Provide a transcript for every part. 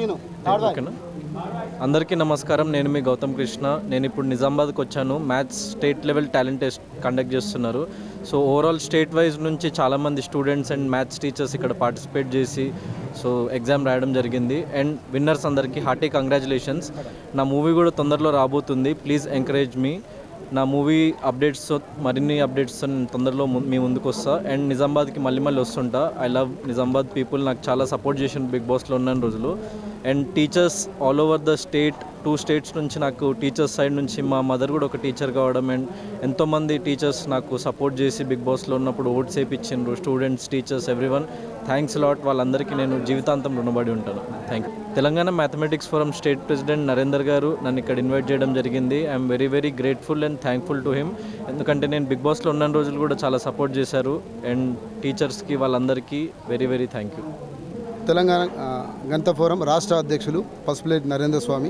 Srinu third bye ఓకేనా అందరికీ నమస్కారం నేను మీ గౌతమ్ కృష్ణ నేను ఇప్పుడు నిజామాబాద్కి వచ్చాను maths state level talent test conduct చేస్తున్నారు సో ఓవరాల్ స్టేట్ వైజ్ నుంచి చాలామంది స్టూడెంట్స్ అండ్ మ్యాథ్స్ టీచర్స్ ఇక్కడ పార్టిసిపేట్ చేసి సో ఎగ్జామ్ రాయడం జరిగింది అండ్ విన్నర్స్ అందరికీ హార్టీ కంగ్రాచులేషన్స్ నా మూవీ కూడా తొందరలో రాబోతుంది ప్లీజ్ ఎంకరేజ్ మీ నా మూవీ అప్డేట్స్ మరిన్ని అప్డేట్స్ తొందరలో ము- మీ ముందుకు వస్తా అండ్ నిజామాబాద్కి మళ్ళీ మళ్ళీ వస్తుంటా ఐ లవ్ నిజామాబాద్ పీపుల్ నాకు చాలా సపోర్ట్ చేసిన బిగ్ బాస్లో ఉన్న రోజులు and teachers all over the state two states నుంచి నాకు టీచర్స్ సైడ్ నుంచి మా మదర్ కూడా ఒక టీచర్ కావడం అండ్ ఎంతోమంది టీచర్స్ నాకు సపోర్ట్ చేసి బిగ్ బాస్లో ఉన్నప్పుడు ఓట్స్ వేయించిండ్రు students teachers every one thanks lot వాళ్ళందరికీ నేను జీవితాంతం రుణపడి ఉంటాను thank you Telangana mathematics forum state president Narender గారు నన్ను ఇక్కడ ఇన్వైట్ చేయడం జరిగింది I'm very very grateful and thankful to him ఎందుకంటే నేను బిగ్ బాస్లో ఉన్న రోజులు కూడా చాలా సపోర్ట్ చేశారు అండ్ టీచర్స్కి వాళ్ళందరికీ very very thank you Telangana ఆ, గణిత ఫోరం రాష్ట్ర అధ్యక్షులు పసుపులేటి నరేంద్ర స్వామి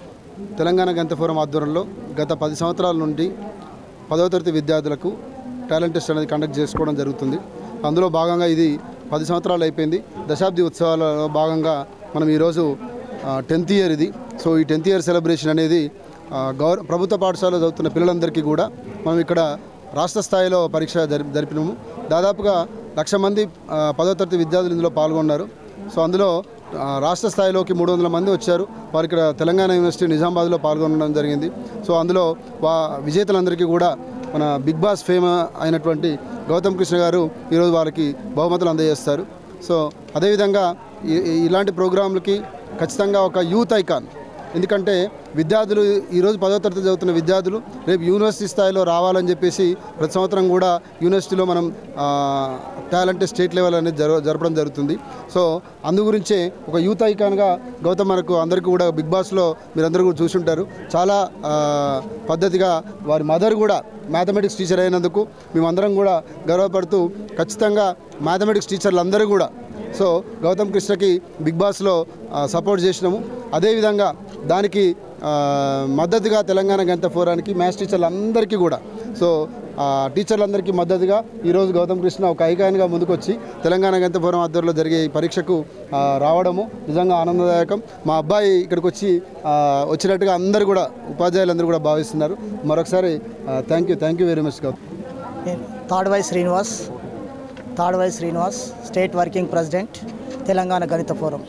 తెలంగాణ గణిత ఫోరం ఆధ్వర్యంలో గత పది సంవత్సరాల నుండి పదవ తరగతి విద్యార్థులకు టాలెంట్ టెస్ట్ అనేది కండక్ట్ చేసుకోవడం జరుగుతుంది అందులో భాగంగా ఇది పది సంవత్సరాలు అయిపోయింది దశాబ్ది ఉత్సవాలలో భాగంగా మనం ఈరోజు టెన్త్ ఇయర్ ఇది సో ఈ టెన్త్ ఇయర్ సెలబ్రేషన్ అనేది ఆ, గౌర ప్రభుత్వ పాఠశాలలో చదువుతున్న పిల్లలందరికీ కూడా మనం ఇక్కడ రాష్ట్ర స్థాయిలో పరీక్ష జరి జరిపినాము దాదాపుగా లక్ష మంది ఆ, పదో తరగతి విద్యార్థులు ఇందులో పాల్గొన్నారు సో అందులో ఆ, రాష్ట్ర స్థాయిలోకి మూడు వందల మంది వచ్చారు వారు ఇక్కడ తెలంగాణ యూనివర్సిటీ నిజామాబాద్లో పాల్గొనడం జరిగింది సో అందులో వా విజేతలందరికీ కూడా మన బిగ్ బాస్ ఫేమ్ అయినటువంటి గౌతమ్ కృష్ణ గారు ఈరోజు వారికి బహుమతులు అందజేస్తారు సో అదేవిధంగా ఈ- ఈ- ఇలాంటి ప్రోగ్రాంలకి ఖచ్చితంగా ఒక యూత్ ఐకాన్ ఎందుకంటే విద్యార్థులు ఈరోజు పదో తరగతి చదువుతున్న విద్యార్థులు రేపు యూనివర్సిటీ స్థాయిలో రావాలని చెప్పేసి ప్రతి సంవత్సరం కూడా యూనివర్సిటీలో మనం ఆ, టాలెంట్ స్టేట్ లెవెల్ అనేది జర జరపడం జరుగుతుంది సో అందు గురించే ఒక యూత్ ఐకాన్గా గౌతమ్ మనకు అందరికీ కూడా బిగ్ బాస్లో మీరందరూ కూడా చూసుంటారు చాలా ఆ, పద్ధతిగా వారి మదర్ కూడా మ్యాథమెటిక్స్ టీచర్ అయినందుకు మేమందరం కూడా గర్వపడుతూ ఖచ్చితంగా మ్యాథమెటిక్స్ టీచర్లు అందరూ కూడా సో గౌతమ్ కృష్ణకి బిగ్ బాస్లో ఆ, సపోర్ట్ చేసినాము అదేవిధంగా దానికి ఆ, మద్దతుగా తెలంగాణ గణిత ఫోరానికి మ్యాథ్స్ టీచర్లు అందరికీ కూడా సో ఆ, టీచర్లందరికీ మద్దతుగా ఈరోజు గౌతమ్ కృష్ణ ఒక ఐకాన్గా ముందుకొచ్చి తెలంగాణ గణిత ఫోరం ఆధ్వర్యంలో జరిగే ఈ పరీక్షకు ఆ, రావడము నిజంగా ఆనందదాయకం మా అబ్బాయి ఇక్కడికి వచ్చి ఆ, వచ్చినట్టుగా అందరూ కూడా ఉపాధ్యాయులందరూ కూడా భావిస్తున్నారు మరొకసారి thank you thank you very much Gautam నేను third Y Srinivas third Y Srinivas state working president Telangana గణిత ఫోరం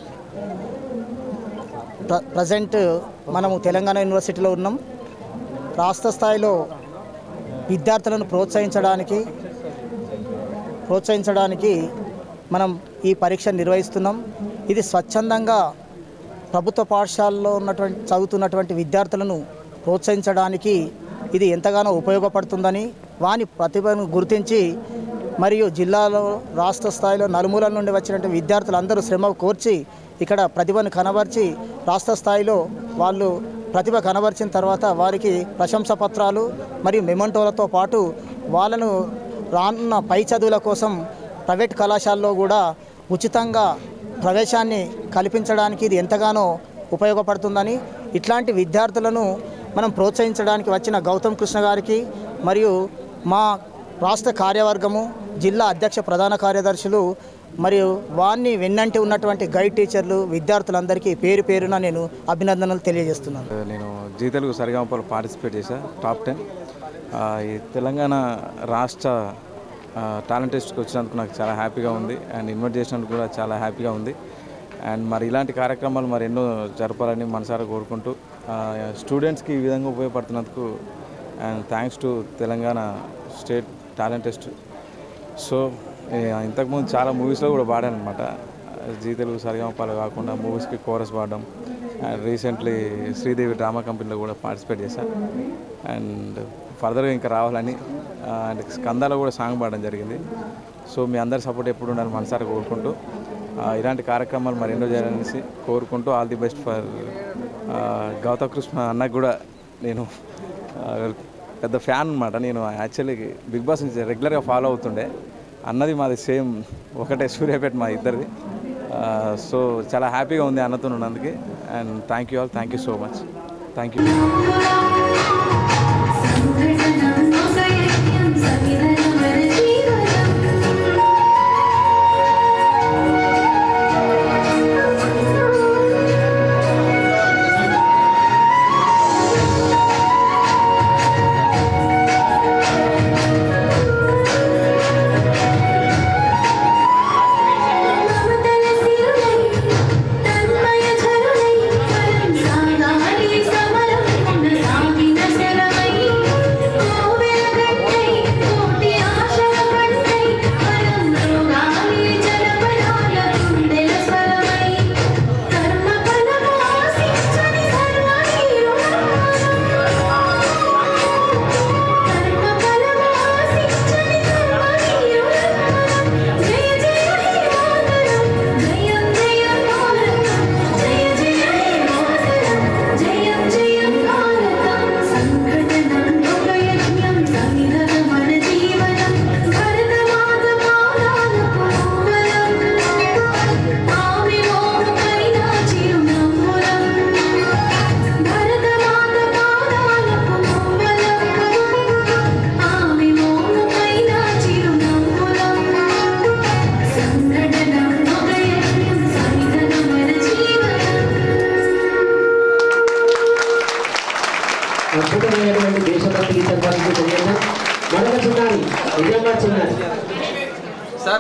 ప్ర ప్రజెంట్ మనము తెలంగాణ యూనివర్సిటీలో ఉన్నాం రాష్ట్ర స్థాయిలో విద్యార్థులను ప్రోత్సహించడానికి ప్రోత్సహించడానికి మనం ఈ పరీక్ష నిర్వహిస్తున్నాం ఇది స్వచ్ఛందంగా ప్రభుత్వ పాఠశాలలో ఉన్నటువంటి చదువుతున్నటువంటి విద్యార్థులను ప్రోత్సహించడానికి ఇది ఎంతగానో ఉపయోగపడుతుందని వాని ప్రతిభను గుర్తించి మరియు జిల్లాలో రాష్ట్ర స్థాయిలో నలుమూలల నుండి వచ్చినటువంటి విద్యార్థులందరూ శ్రమ కోర్చి ఇక్కడ ప్రతిభను కనబర్చి రాష్ట్ర స్థాయిలో వాళ్ళు ప్రతిభ కనబరిచిన తర్వాత వారికి ప్రశంసా పత్రాలు మరియు మెమంటోలతో పాటు వాళ్ళను రానున్న పై చదువుల కోసం ప్రైవేట్ కళాశాలలో కూడా ఉచితంగా ప్రవేశాన్ని కల్పించడానికి ఇది ఎంతగానో ఉపయోగపడుతుందని ఇట్లాంటి విద్యార్థులను మనం ప్రోత్సహించడానికి వచ్చిన గౌతమ్ కృష్ణ గారికి మరియు మా రాష్ట్ర కార్యవర్గము జిల్లా అధ్యక్ష ప్రధాన కార్యదర్శులు మరియు వాన్ని వెన్నంటి ఉన్నటువంటి గైడ్ టీచర్లు విద్యార్థులందరికీ పేరు పేరున నేను అభినందనలు తెలియజేస్తున్నాను నేను జీ తెలుగు సరిగమపలో పార్టిసిపేట్ చేశా టాప్ టెన్ ఈ తెలంగాణ రాష్ట్ర ఆ, టాలెంట్ టెస్ట్కి వచ్చినందుకు నాకు చాలా హ్యాపీగా ఉంది అండ్ ఇన్వైట్ చేసినందుకు కూడా చాలా హ్యాపీగా ఉంది అండ్ మరి ఇలాంటి కార్యక్రమాలు మరి ఎన్నో జరపాలని మనసారా కోరుకుంటూ ఆ, స్టూడెంట్స్కి ఈ విధంగా ఉపయోగపడుతున్నందుకు and thanks to Telangana state talent test so ఏ, ఇంతకుముందు చాలా మూవీస్లో కూడా పాడాను అనమాట జీ తెలుగు సరిగమపాలు కాకుండా మూవీస్కి కోరస్ పాడడం అండ్ రీసెంట్లీ శ్రీదేవి డ్రామా కంపెనీలో కూడా పార్టిసిపేట్ చేశాను అండ్ ఫర్దర్గా ఇంకా రావాలని ఆ, అండ్ స్కందాలో కూడా సాంగ్ పాడడం జరిగింది సో మీ అందరి సపోర్ట్ ఎప్పుడు ఉండాలని మనసారి కోరుకుంటూ ఆ, ఇలాంటి కార్యక్రమాలు మరి ఎన్నో చేయాలనేసి కోరుకుంటూ all the best for Gautam Krishna అన్నకు కూడా నేను ఆ, పెద్ద ఫ్యాన్ అనమాట నేను యాక్చువల్లీ బిగ్ బాస్ నుంచి రెగ్యులర్గా ఫాలో అవుతుండే అన్నది మాది సేమ్ ఒకటే సూర్యాపేట మా ఇద్దరిది సో చాలా హ్యాపీగా ఉంది అన్నతో ఉన్నందుకు and thank you all thank you so much thank you జీవనం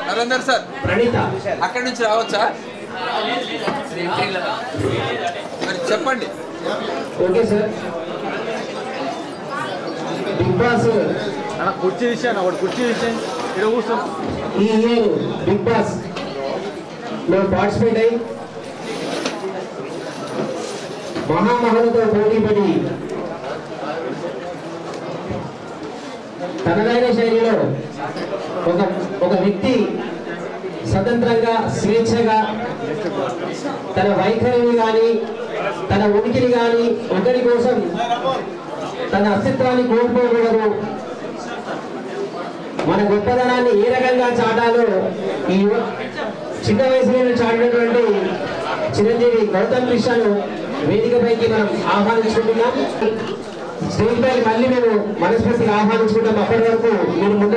సార్ నరేందర్ సార్ ప్రణీత అక్కడి నుంచి రావచ్చా మరి చెప్పండి ఓకే సార్ బిగ్ బాస్ కుర్చీ తీసాను ఒకటి కుర్చీ తీసాను ఇక్కడ కూర్చొని ఈ ఇయర్ బిగ్ బాస్ లో పార్టిసిపేట్ అయి మహామహులతో పోటీపడి తనదైన శైలిలో ఒక ఒక వ్యక్తి స్వతంత్రంగా స్వేచ్ఛగా తన వైఖరిని కానీ తన ఉనికిని కానీ ఒకరి కోసం తన అస్తిత్వాన్ని కోల్పోకూడదు మన గొప్పదనాన్ని ఏ రకంగా చాటాలో ఈ యువ- చిన్న వయసులో చాటినటువంటి చిరంజీవి గౌతమ్ కృష్ణను వేదికపైకి మనం ఆహ్వానించుకుంటున్నాం స్టేజ్ పైకి మళ్ళీ మేము మనస్ఫూర్తిగా ఆహ్వానించుకుంటాం అప్పటి వరకు మీరు ముందు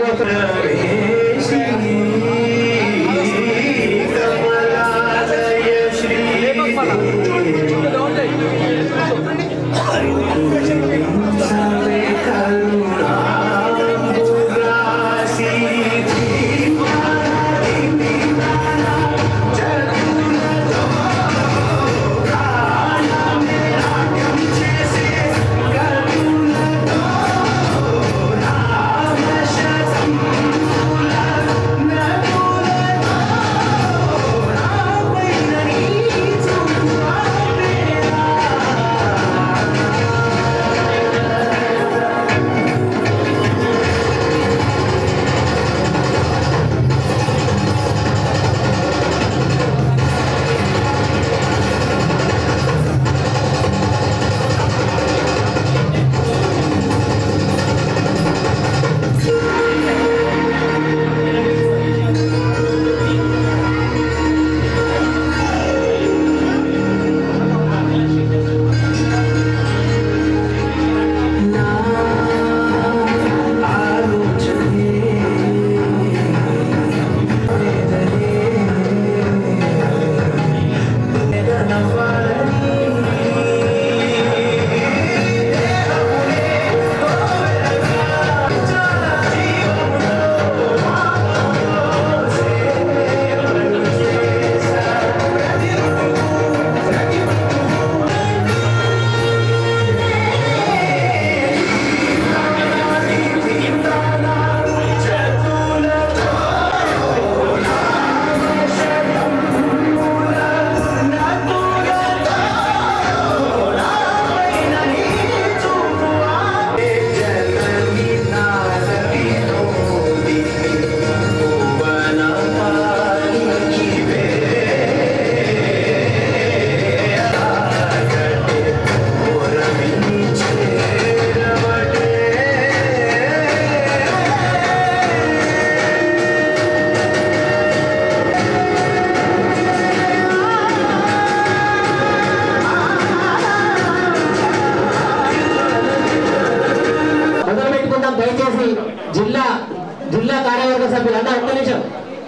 మొదలు పెట్టుకుందాం దయచేసి జిల్లా జిల్లా కార్యవర్గ సభ్యులు అన్న ఒక్క నిమిషం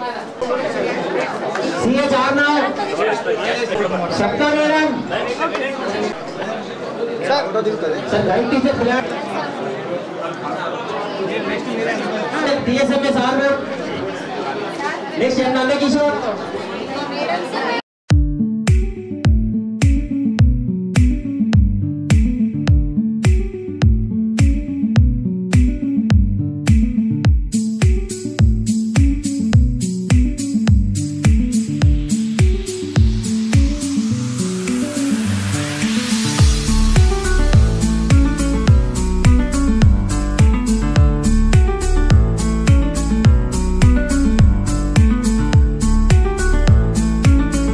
సిహెచ్ ఆర్నావ్ సప్తా madam sir right teacher flat TSMS Arnav next N Nandakishore Thank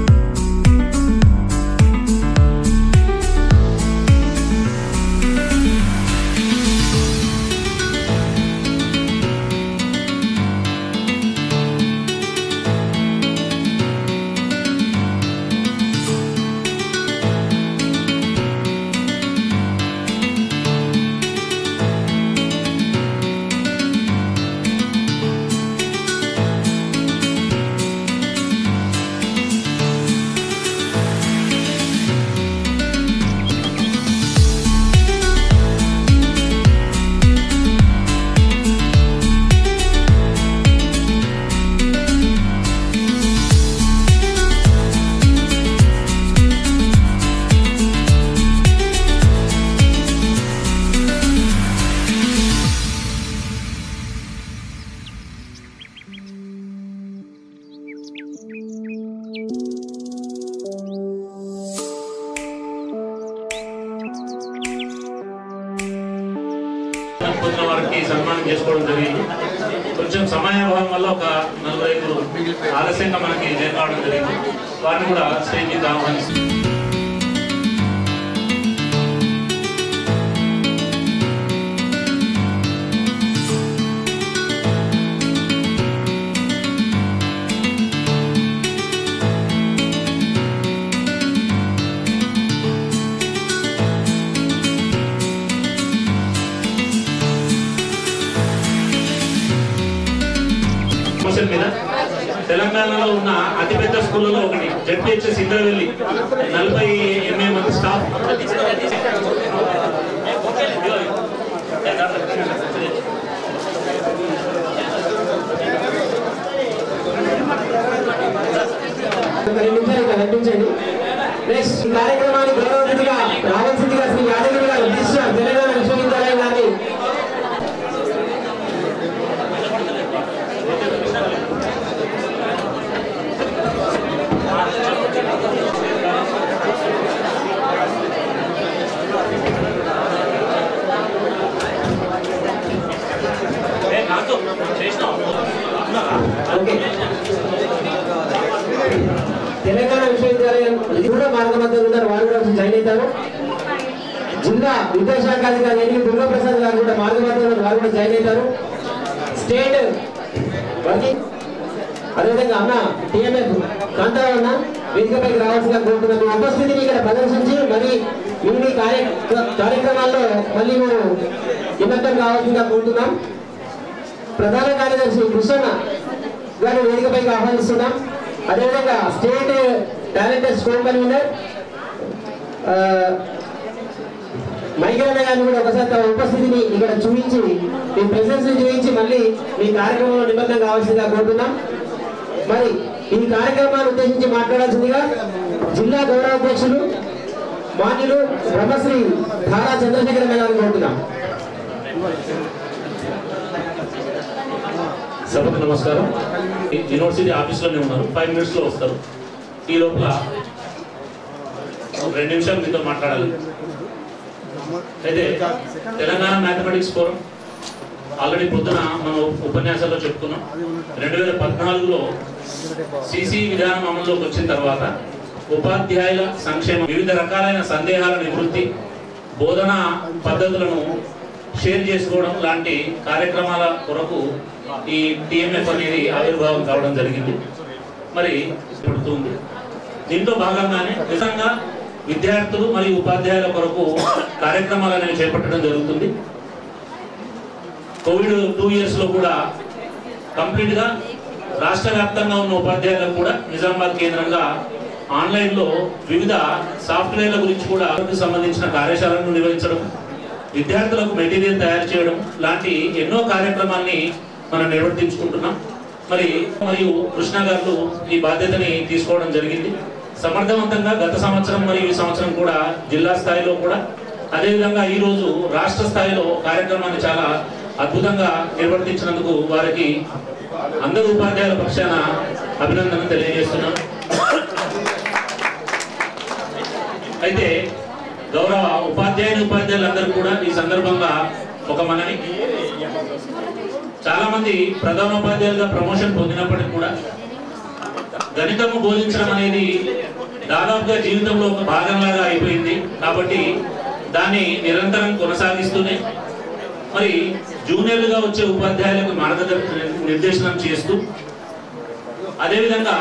వారికి సన్మానం చేసుకోవడం జరిగింది కొంచెం సమయాభావం వల్ల ఒక నలభై ఐదు ఆలస్యంగా మనకి చేరుకోవడం జరిగింది వారిని కూడా స్టేజ్ మీద ఆహ్వానిస్తుంది సమస్యల మీద తెలంగాణలో ఉన్న అతిపెద్ద స్కూళ్ళలో ఒకటి జడ్పిహెచ్ఎస్ ఇంద్రవెల్లి నలభై ఎనిమిది మంది స్టాఫ్ ఒక రెండు నిమిషాలు ఇక్కడ కనిపించండి నెక్స్ట్ ఈ కార్యక్రమానికి గౌరవ అతిథిగా రావాల్సిందిగా శ్రీ యాదగిరి గారు రిజిస్ట్రార్ తెలంగాణ విశ్వవిద్యాలయం గారిని ఓకే తెలంగాణ విశ్వవిద్యాలయం ఇది కూడా మార్గమధ్యంలో ఉన్నారు వారు కూడా వచ్చి జాయిన్ అవుతారు జిల్లా విద్యాశాఖ అధికారి ఎన్నిక దుర్గాప్రసాద్ గారు కూడా మార్గమధ్యంలో వారు కూడా జాయిన్ అవుతారు స్టేట్ వర్కింగ్ అదేవిధంగా అన్న టీఎంఎఫ్ కాంతారావు అన్న వేదికపైకి రావాల్సిందిగా కోరుతున్నాం మీ ఉపస్థితిని ఇక్కడ ప్రదర్శించి మరి మీ మీ కార్య కార్యక్రమాల్లో మళ్ళీ మేము నిమగ్నం కావాల్సిందిగా కోరుతున్నాం ప్రధాన కార్యదర్శి కృష్ణ గారు వేదికపైకి ఆహ్వానిస్తున్నాం అదేవిధంగా స్టేట్ టాలెంట్ స్కూల్ కన్వీనర్ మైగ్రేన్ గారిని కూడా ఒకసారి తమ ఉపస్థితిని ఇక్కడ చూపించి మీ ప్రెసెన్స్ చూపించి మళ్ళీ మీ కార్యక్రమంలో నిమగ్నం కావాల్సిందిగా కోరుతున్నాం మరి ఈ కార్యక్రమాన్ని ఉద్దేశించి మాట్లాడాల్సిందిగా జిల్లా గౌరవ అధ్యక్షులు మాన్యులు బ్రహ్మశ్రీ ధారా చంద్రశేఖర గారిని కోరుతున్నాం సభకు నమస్కారం ఈ యూనివర్సిటీ ఆఫీస్లోనే ఉన్నారు ఫైవ్ మినిట్స్లో వస్తారు ఈ లోపల ఒక రెండు నిమిషాలు మీతో మాట్లాడాలి అయితే తెలంగాణ మ్యాథమెటిక్స్ ఫోరం ఆల్రెడీ పొద్దున మనం ఉపన్యాసాల్లో చెప్పుకున్నాం రెండు వేల పద్నాలుగులో సిసి విధానం అమల్లోకి వచ్చిన తర్వాత ఉపాధ్యాయుల సంక్షేమం వివిధ రకాలైన సందేహాల నివృత్తి బోధనా పద్ధతులను షేర్ చేసుకోవడం లాంటి కార్యక్రమాల కొరకు ఈ టిఎంఎఫ్ అనేది ఆవిర్భావం కావడం జరిగింది మరి పెడుతుంది దీంట్లో భాగంగానే నిజంగా విద్యార్థులు మరియు ఉపాధ్యాయుల కొరకు కార్యక్రమాలు అనేవి చేపట్టడం జరుగుతుంది కోవిడ్ టూ ఇయర్స్ లో కూడా కంప్లీట్ గా రాష్ట్ర వ్యాప్తంగా ఉన్న ఉపాధ్యాయులకు కూడా నిజామాబాద్ కేంద్రంగా ఆన్లైన్ లో వివిధ సాఫ్ట్వేర్ల గురించి కూడా వాటికి సంబంధించిన కార్యశాలను నిర్వహించడం విద్యార్థులకు మెటీరియల్ తయారు చేయడం లాంటి ఎన్నో కార్యక్రమాల్ని మనం నిర్వర్తించుకుంటున్నాం మరి మరియు కృష్ణ గారు ఈ బాధ్యతని తీసుకోవడం జరిగింది సమర్థవంతంగా గత సంవత్సరం మరియు ఈ సంవత్సరం కూడా జిల్లా స్థాయిలో కూడా అదేవిధంగా ఈ రోజు రాష్ట్ర స్థాయిలో కార్యక్రమాన్ని చాలా అద్భుతంగా నిర్వర్తించినందుకు వారికి అందరు ఉపాధ్యాయుల పక్షాన అభినందన తెలియజేస్తున్నాను అయితే గౌరవ ఉపాధ్యాయుని ఉపాధ్యాయులందరూ కూడా ఈ సందర్భంగా ఒక మనని చాలా మంది ప్రధానోపాధ్యాయులుగా ప్రమోషన్ పొందినప్పటికీ కూడా గణితము బోధించడం అనేది దాదాపుగా జీవితంలో ఒక భాగంలాగా అయిపోయింది కాబట్టి దాన్ని నిరంతరం కొనసాగిస్తూనే మరి జూనియర్లుగా వచ్చే ఉపాధ్యాయులకు మార్గదర్శన నిర్దేశనం చేస్తూ అదేవిధంగా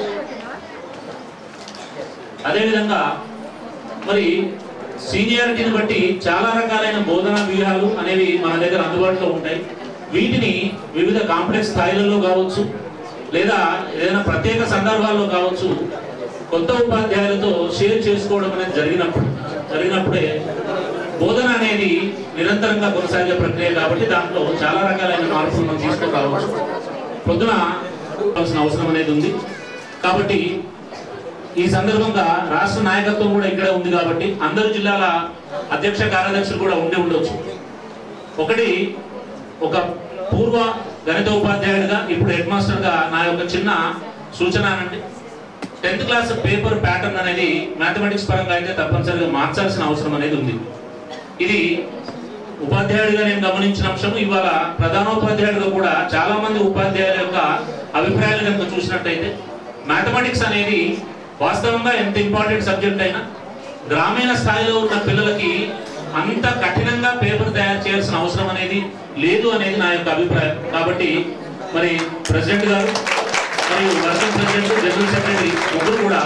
అదేవిధంగా మరి సీనియారిటీని బట్టి చాలా రకాలైన బోధనా వ్యూహాలు అనేవి మన దగ్గర అందుబాటులో ఉంటాయి వీటిని వివిధ కాంప్లెక్స్ స్థాయిలలో కావచ్చు లేదా ఏదైనా ప్రత్యేక సందర్భాల్లో కావచ్చు కొత్త ఉపాధ్యాయులతో షేర్ చేసుకోవడం అనేది జరిగినప్పుడు జరిగినప్పుడే బోధన అనేది నిరంతరంగా కొనసాగే ప్రక్రియ కాబట్టి దాంట్లో చాలా రకాలైన మార్పులు మనం తీసుకురావచ్చు పొద్దున కావాల్సిన అవసరం అనేది ఉంది కాబట్టి ఈ సందర్భంగా రాష్ట్ర నాయకత్వం కూడా ఇక్కడే ఉంది కాబట్టి అందరు జిల్లాల అధ్యక్ష కార్యదర్శులు కూడా ఉండి ఉండొచ్చు ఒకటి ఒక పూర్వ గణిత ఉపాధ్యాయుడిగా ఇప్పుడు హెడ్ మాస్టర్గా నా యొక్క చిన్న సూచన అనండి టెన్త్ క్లాస్ పేపర్ ప్యాటర్న్ అనేది మ్యాథమెటిక్స్ పరంగా అయితే తప్పనిసరిగా మార్చాల్సిన అవసరం అనేది ఉంది ఇది ఉపాధ్యాయుడిగా నేను గమనించిన అంశం ఇవాళ ప్రధానోపాధ్యాయుడిగా కూడా చాలా మంది ఉపాధ్యాయుల యొక్క అభిప్రాయాలు కనుక చూసినట్టయితే మ్యాథమెటిక్స్ అనేది వాస్తవంగా ఎంత ఇంపార్టెంట్ సబ్జెక్ట్ అయినా గ్రామీణ స్థాయిలో ఉన్న పిల్లలకి అంత కఠినంగా పేపర్ తయారు చేయాల్సిన అవసరం అనేది లేదు అనేది నా యొక్క అభిప్రాయం కాబట్టి మరి ప్రెసిడెంట్ గారు మరియు వర్కింగ్ ప్రెసిడెంట్ జనరల్ సెక్రటరీ ముగ్గురు కూడా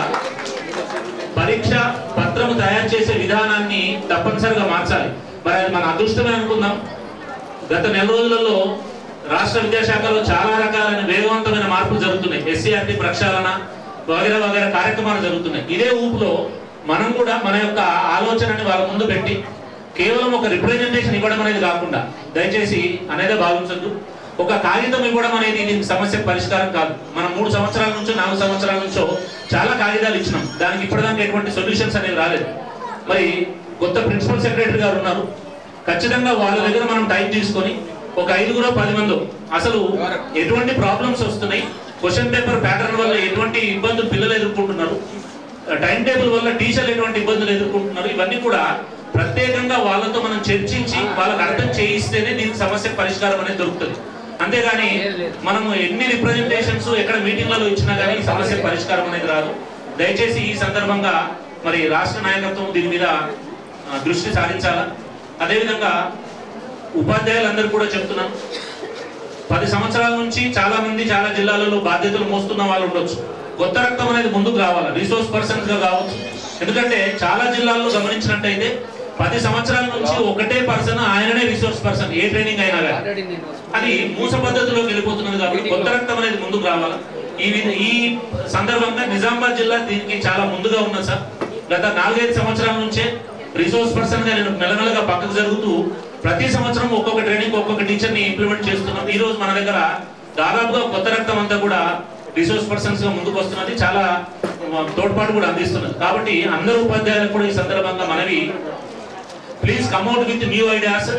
పరీక్ష పత్రము తయారు చేసే విధానాన్ని తప్పనిసరిగా మార్చాలి మరి అది మన అదృష్టమే అనుకుందాం గత నెల రోజులలో రాష్ట్ర విద్యాశాఖలో చాలా రకాలైన వేగవంతమైన మార్పులు జరుగుతున్నాయి ఎస్సీఆర్టీ ప్రక్షాళన వగైరా వగైరా కార్యక్రమాలు జరుగుతున్నాయి ఇదే ఊపులో మనం కూడా మన యొక్క ఆలోచనని వాళ్ళ ముందు పెట్టి కేవలం ఒక రిప్రజెంటేషన్ ఇవ్వడం అనేది కాకుండా దయచేసి అనేది భావించద్దు ఒక కాగితం ఇవ్వడం అనేది దీనికి సమస్య పరిష్కారం కాదు మనం మూడు సంవత్సరాల నుంచో నాలుగు సంవత్సరాల నుంచో చాలా కాగితాలు ఇచ్చినాం దానికి ఇప్పటిదాకా ఎటువంటి సొల్యూషన్స్ అనేవి రాలేదు మరి కొత్త ప్రిన్సిపల్ సెక్రటరీ గారు ఉన్నారు ఖచ్చితంగా వాళ్ళ దగ్గర మనం టైం తీసుకొని ఒక ఐదుగురో పది మందో అసలు ఎటువంటి ప్రాబ్లమ్స్ వస్తున్నాయి క్వశ్చన్ పేపర్ ప్యాటర్న్ వల్ల ఎటువంటి ఇబ్బందులు పిల్లలు ఎదుర్కొంటున్నారు టైం టేబుల్ వల్ల టీచర్లు ఎటువంటి ఇబ్బందులు ఎదుర్కొంటున్నారు ఇవన్నీ కూడా ప్రత్యేకంగా వాళ్ళతో మనం చర్చించి వాళ్ళకి అర్థం చేయిస్తేనే దీనికి సమస్య పరిష్కారం అనేది దొరుకుతుంది అంతేగాని మనము ఎన్ని రిప్రజెంటేషన్స్ ఎక్కడ మీటింగ్లలో ఇచ్చినా కానీ ఈ సమస్య పరిష్కారం అనేది రాదు దయచేసి ఈ సందర్భంగా మరి రాష్ట్ర నాయకత్వం దీని మీద ఆ, దృష్టి సారించాలా అదేవిధంగా ఉపాధ్యాయులందరూ కూడా చెప్తున్నాను పది సంవత్సరాల నుంచి చాలా మంది చాలా జిల్లాలలో బాధ్యతలు మోస్తున్న వాళ్ళు ఉండొచ్చు కొత్త రక్తం అనేది ముందుకు రావాలి రిసోర్స్ పర్సన్స్ గా కావచ్చు ఎందుకంటే చాలా జిల్లాల్లో గమనించినట్టయితే పది సంవత్సరాల నుంచి ఒకటే పర్సన్ ఆయననే రిసోర్స్ పర్సన్ ఏ ట్రైనింగ్ అయినా కానీ అది మూస పద్ధతిలోకి వెళ్ళిపోతున్నది కాబట్టి కొత్త రక్తం అనేది ముందుకు రావాలి ఈ విధ- ఈ సందర్భంగా నిజామాబాద్ జిల్లా దీనికి చాలా ముందుగా ఉన్నది సార్ గత నాలుగైదు సంవత్సరాల నుంచే రిసోర్స్ పర్సన్ గా నేను మెల్లమెల్లగా పక్కకు జరుగుతూ ప్రతి సంవత్సరం ఒక్కొక్క ట్రైనింగ్ ఒక్కొక్క టీచర్ ని ఇంప్లిమెంట్ చేస్తున్నాం ఈ రోజు మన దగ్గర దాదాపుగా కొత్త రక్తం అంతా కూడా రిసోర్స్ పర్సన్స్ గా ముందుకు వస్తున్నది చాలా ఆ, తోడ్పాటు కూడా అందిస్తున్నది కాబట్టి అందరూ ఉపాధ్యాయులకు కూడా ఈ సందర్భంగా మనవి please come out with new ideas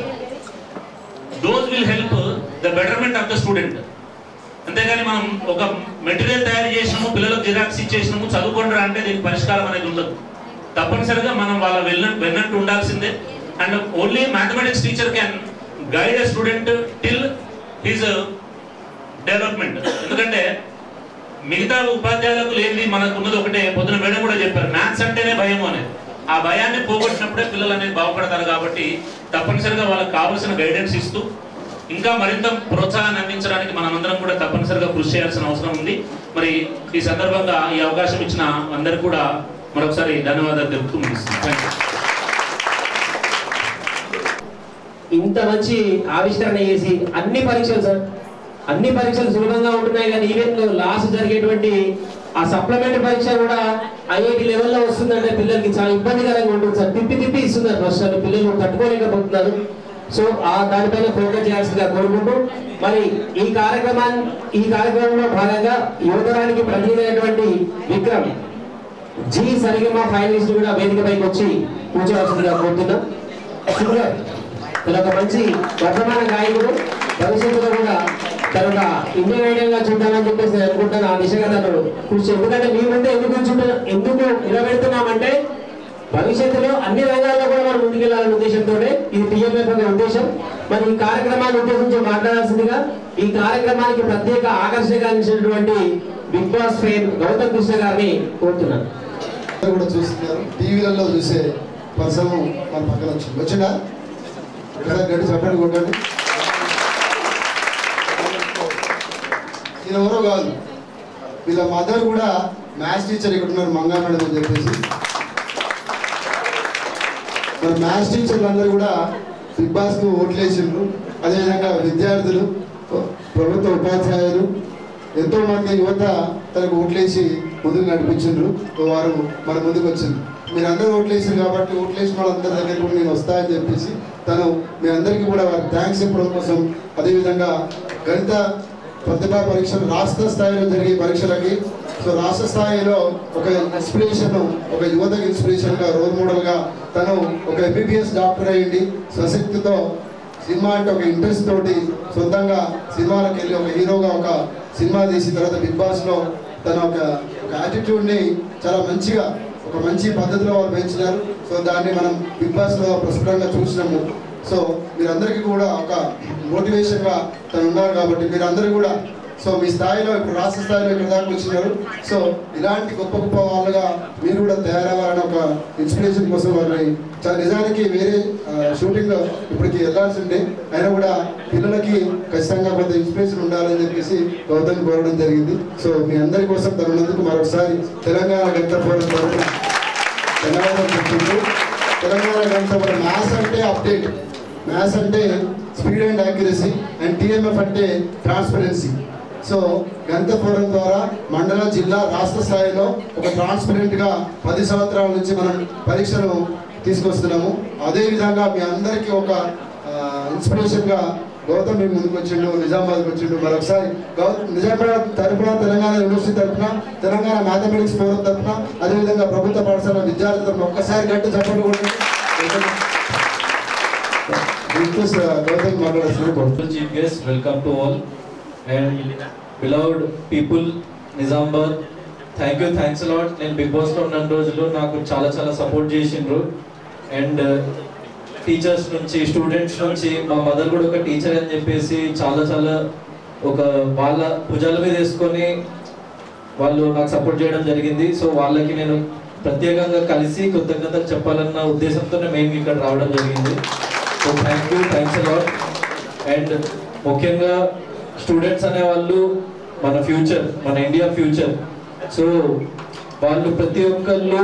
those will help the betterment of the student అంతేగాని మనం ఒక మెటీరియల్ తయారు చేసినాము పిల్లలకు జిరాక్స్ ఇచ్చేసినాము చదువుకుంటారా అంటే దీనికి పరిష్కారం అనేది ఉండదు తప్పనిసరిగా మనం వాళ్ళ వెళ్ళ వెళ్ళినట్టు ఉండాల్సిందే and only mathematics teacher can guide a student till his development ఎందుకంటే మిగతా ఉపాధ్యాయులకు లేనిది మనకు ఉన్నది ఒకటే పొద్దున మేడం కూడా చెప్పారు మ్యాథ్స్ అంటేనే భయం అనేది ఆ భయాన్ని పోగొట్టినప్పుడే పిల్లలు అనేది బాగుపడతారు కాబట్టి తప్పనిసరిగా వాళ్ళకి కావాల్సిన గైడెన్స్ ఇస్తూ ఇంకా మరింత ప్రోత్సాహాన్ని అందించడానికి మనమందరం కూడా తప్పనిసరిగా కృషి చేయాల్సిన అవసరం ఉంది మరి ఈ సందర్భంగా ఈ అవకాశం ఇచ్చిన అందరికి కూడా మరొకసారి ధన్యవాదాలు తెలుపుతూ ముగిస్తున్నాను థ్యాంక్ యూ ఇంత మంచి ఆవిష్కరణ చేసి అన్ని పరీక్షలు సార్ అన్ని పరీక్షలు సులభంగా ఉంటున్నాయి కానీ ఈవెన్ లాస్ట్ జరిగేటువంటి ఆ సప్లిమెంటరీ పరీక్ష కూడా ఐఐటి లెవెల్లో వస్తుందంటే పిల్లలకి చాలా ఇబ్బందికరంగా ఉంటుంది సార్ తిప్పి తిప్పి ఇస్తున్నారు ప్రశ్నలు పిల్లలు తట్టుకోలేకపోతున్నారు సో ఆ దానిపైన ఫోకస్ చేయాల్సిందిగా కోరుకుంటూ మరి ఈ కార్యక్రమాన్ని ఈ కార్యక్రమంలో భాగంగా యువతరానికి ప్రతినిధి విక్రమ్ జీ సరిగమ ఫైనలిస్ట్ కూడా వేదికపైకి వచ్చి కూర్చోవలసిందిగా కోరుతున్నాం సింగర్ తన ఒక మంచి వర్తమాన గాయకుడు భవిష్యత్తులో కూడా తన ఒక ఇండియన్ ఐడియల్ గా చూద్దామని చెప్పేసి నేను అనుకుంటాను ఆ దిశగా తను కృషి ఎందుకంటే మీ ముందే ఎందుకు కూర్చుంటున్నా ఎందుకు నిలబెడుతున్నామంటే భవిష్యత్తులో అన్ని రంగాల్లో కూడా మనం ముందుకెళ్లాలనే ఉద్దేశంతో ఇది టీఎంఎఫ్ అనే ఉద్దేశం మరి ఈ కార్యక్రమాన్ని ఉద్దేశించి మాట్లాడాల్సిందిగా ఈ కార్యక్రమానికి ప్రత్యేక ఆకర్షణగా నిలిచినటువంటి Bigg Boss fame Gautam Krishna గారిని కోరుతున్నాను అందరూ కూడా చూస్తున్నారు టీవీలలో చూసే పర్సన్ మన పక్కన వచ్చింది వచ్చిందా ఒకసారి గడ్డి చెప్పండి కొట్టండి ఈయన ఎవరో కాదు వీళ్ళ మదర్ కూడా మ్యాథ్స్ టీచర్ ఇక్కడ ఉన్నారు మంగా మేడం అని చెప్పేసి మన మ్యాథ్స్ టీచర్లు అందరూ కూడా బిగ్ బాస్కు ఓట్లేసిండ్రు అదేవిధంగా విద్యార్థులు ప్రభుత్వ ఉపాధ్యాయులు ఎంతో మంది యువత తనకు ఓట్లేసి ముందుకు నడిపించిండ్రు వారు మన ముందుకు వచ్చిండ్రు మీరు అందరూ ఓట్లేసారు కాబట్టి ఓట్లేసిన వాళ్ళందరి దగ్గర కూడా నేను వస్తా అని చెప్పేసి తను మీ అందరికీ కూడా వారి థ్యాంక్స్ చెప్పడం కోసం అదేవిధంగా గణిత ప్రతిభా పరీక్షలు రాష్ట్ర స్థాయిలో జరిగే పరీక్షలకి సో రాష్ట్ర స్థాయిలో ఒక ఇన్స్పిరేషన్ ఒక యువతకి ఇన్స్పిరేషన్ గా రోల్ మోడల్ గా తను ఒక ఎంబీబీఎస్ డాక్టర్ అయ్యింది స్వశక్తితో సినిమా అంటే ఒక ఇంట్రెస్ట్ తోటి సొంతంగా సినిమాలకు వెళ్ళి ఒక హీరోగా ఒక సినిమా తీసిన తర్వాత బిగ్ బాస్ లో తన ఒక ఒక యాటిట్యూడ్ ని చాలా మంచిగా ఒక మంచి పద్ధతిలో వాళ్ళు పెంచినారు సో దాన్ని మనం బిగ్ బాస్ లో ప్రస్ఫుటంగా చూసినాము సో మీరందరికీ కూడా ఒక మోటివేషన్గా తను ఉన్నారు కాబట్టి మీరందరూ కూడా సో మీ స్థాయిలో ఇప్పుడు రాష్ట్ర స్థాయిలో ఇక్కడ దాకా వచ్చినారు సో ఇలాంటి గొప్ప గొప్ప వాళ్ళుగా మీరు కూడా తయారవ్వాలని ఒక ఇన్స్పిరేషన్ కోసం వారిని చా- నిజానికి వేరే షూటింగ్ ఇప్పటికి వెళ్ళాల్సి ఉండే అయినా కూడా పిల్లలకి ఖచ్చితంగా కొంత ఇన్స్పిరేషన్ ఉండాలని చెప్పేసి గౌతమ్ కోరడం జరిగింది సో మీ అందరి కోసం తరుణందుకు మరొకసారి తెలంగాణ గంట ఫోరం తరఫున ధన్యవాదాలు చెప్తుంటూ తెలంగాణ గంట ఫోరం మ్యాథ్స్ అంటే అప్డేట్ మ్యాథ్స్ అంటే speed and accuracy and TMF అంటే ట్రాన్స్పరెన్సీ సో గంత ఫోరం ద్వారా మండల జిల్లా రాష్ట్ర స్థాయిలో ఒక ట్రాన్స్పరెంట్ గా పది సంవత్సరాల నుంచి మనం పరీక్షను తీసుకొస్తున్నాము అదే విధంగా మీ అందరికీ ఒక ఇన్స్పిరేషన్ గా గౌతమ్ మీ ముందుకు వచ్చిండు నిజామాబాద్కి వచ్చిండు మరొకసారి గౌతమ్ నిజామాబాద్ తరఫున తెలంగాణ యూనివర్సిటీ తరఫున తెలంగాణ మ్యాథమెటిక్స్ ఫోరం తరఫున అదేవిధంగా ప్రభుత్వ పాఠశాల విద్యార్థుల తరఫున ఒక్కసారి గట్టి చప్పట్లు కొట్టండి రిక్వెస్ట్ గౌతమ్ మాట్లాడుతున్నారు Honorable Chief guests, welcome to all. And beloved people, Nizamabad thank you thanks a lot నేను బిగ్ బాస్లో ఉన్న రోజులు నాకు చాలా చాలా సపోర్ట్ చేసిండ్రు అండ్ టీచర్స్ నుంచి స్టూడెంట్స్ నుంచి మా మదర్ కూడా ఒక టీచర్ అని చెప్పేసి చాలా చాలా ఒక వాళ్ళ భుజాల మీద వేసుకొని వాళ్ళు నాకు సపోర్ట్ చేయడం జరిగింది సో వాళ్ళకి నేను ప్రత్యేకంగా కలిసి కృతజ్ఞతలు చెప్పాలన్న ఉద్దేశంతోనే మేము ఇక్కడ రావడం జరిగింది so thank you thanks a lot and ముఖ్యంగా స్టూడెంట్స్ అనే వాళ్ళు మన ఫ్యూచర్ మన ఇండియా ఫ్యూచర్ సో వాళ్ళు ప్రతి ఒక్కళ్ళు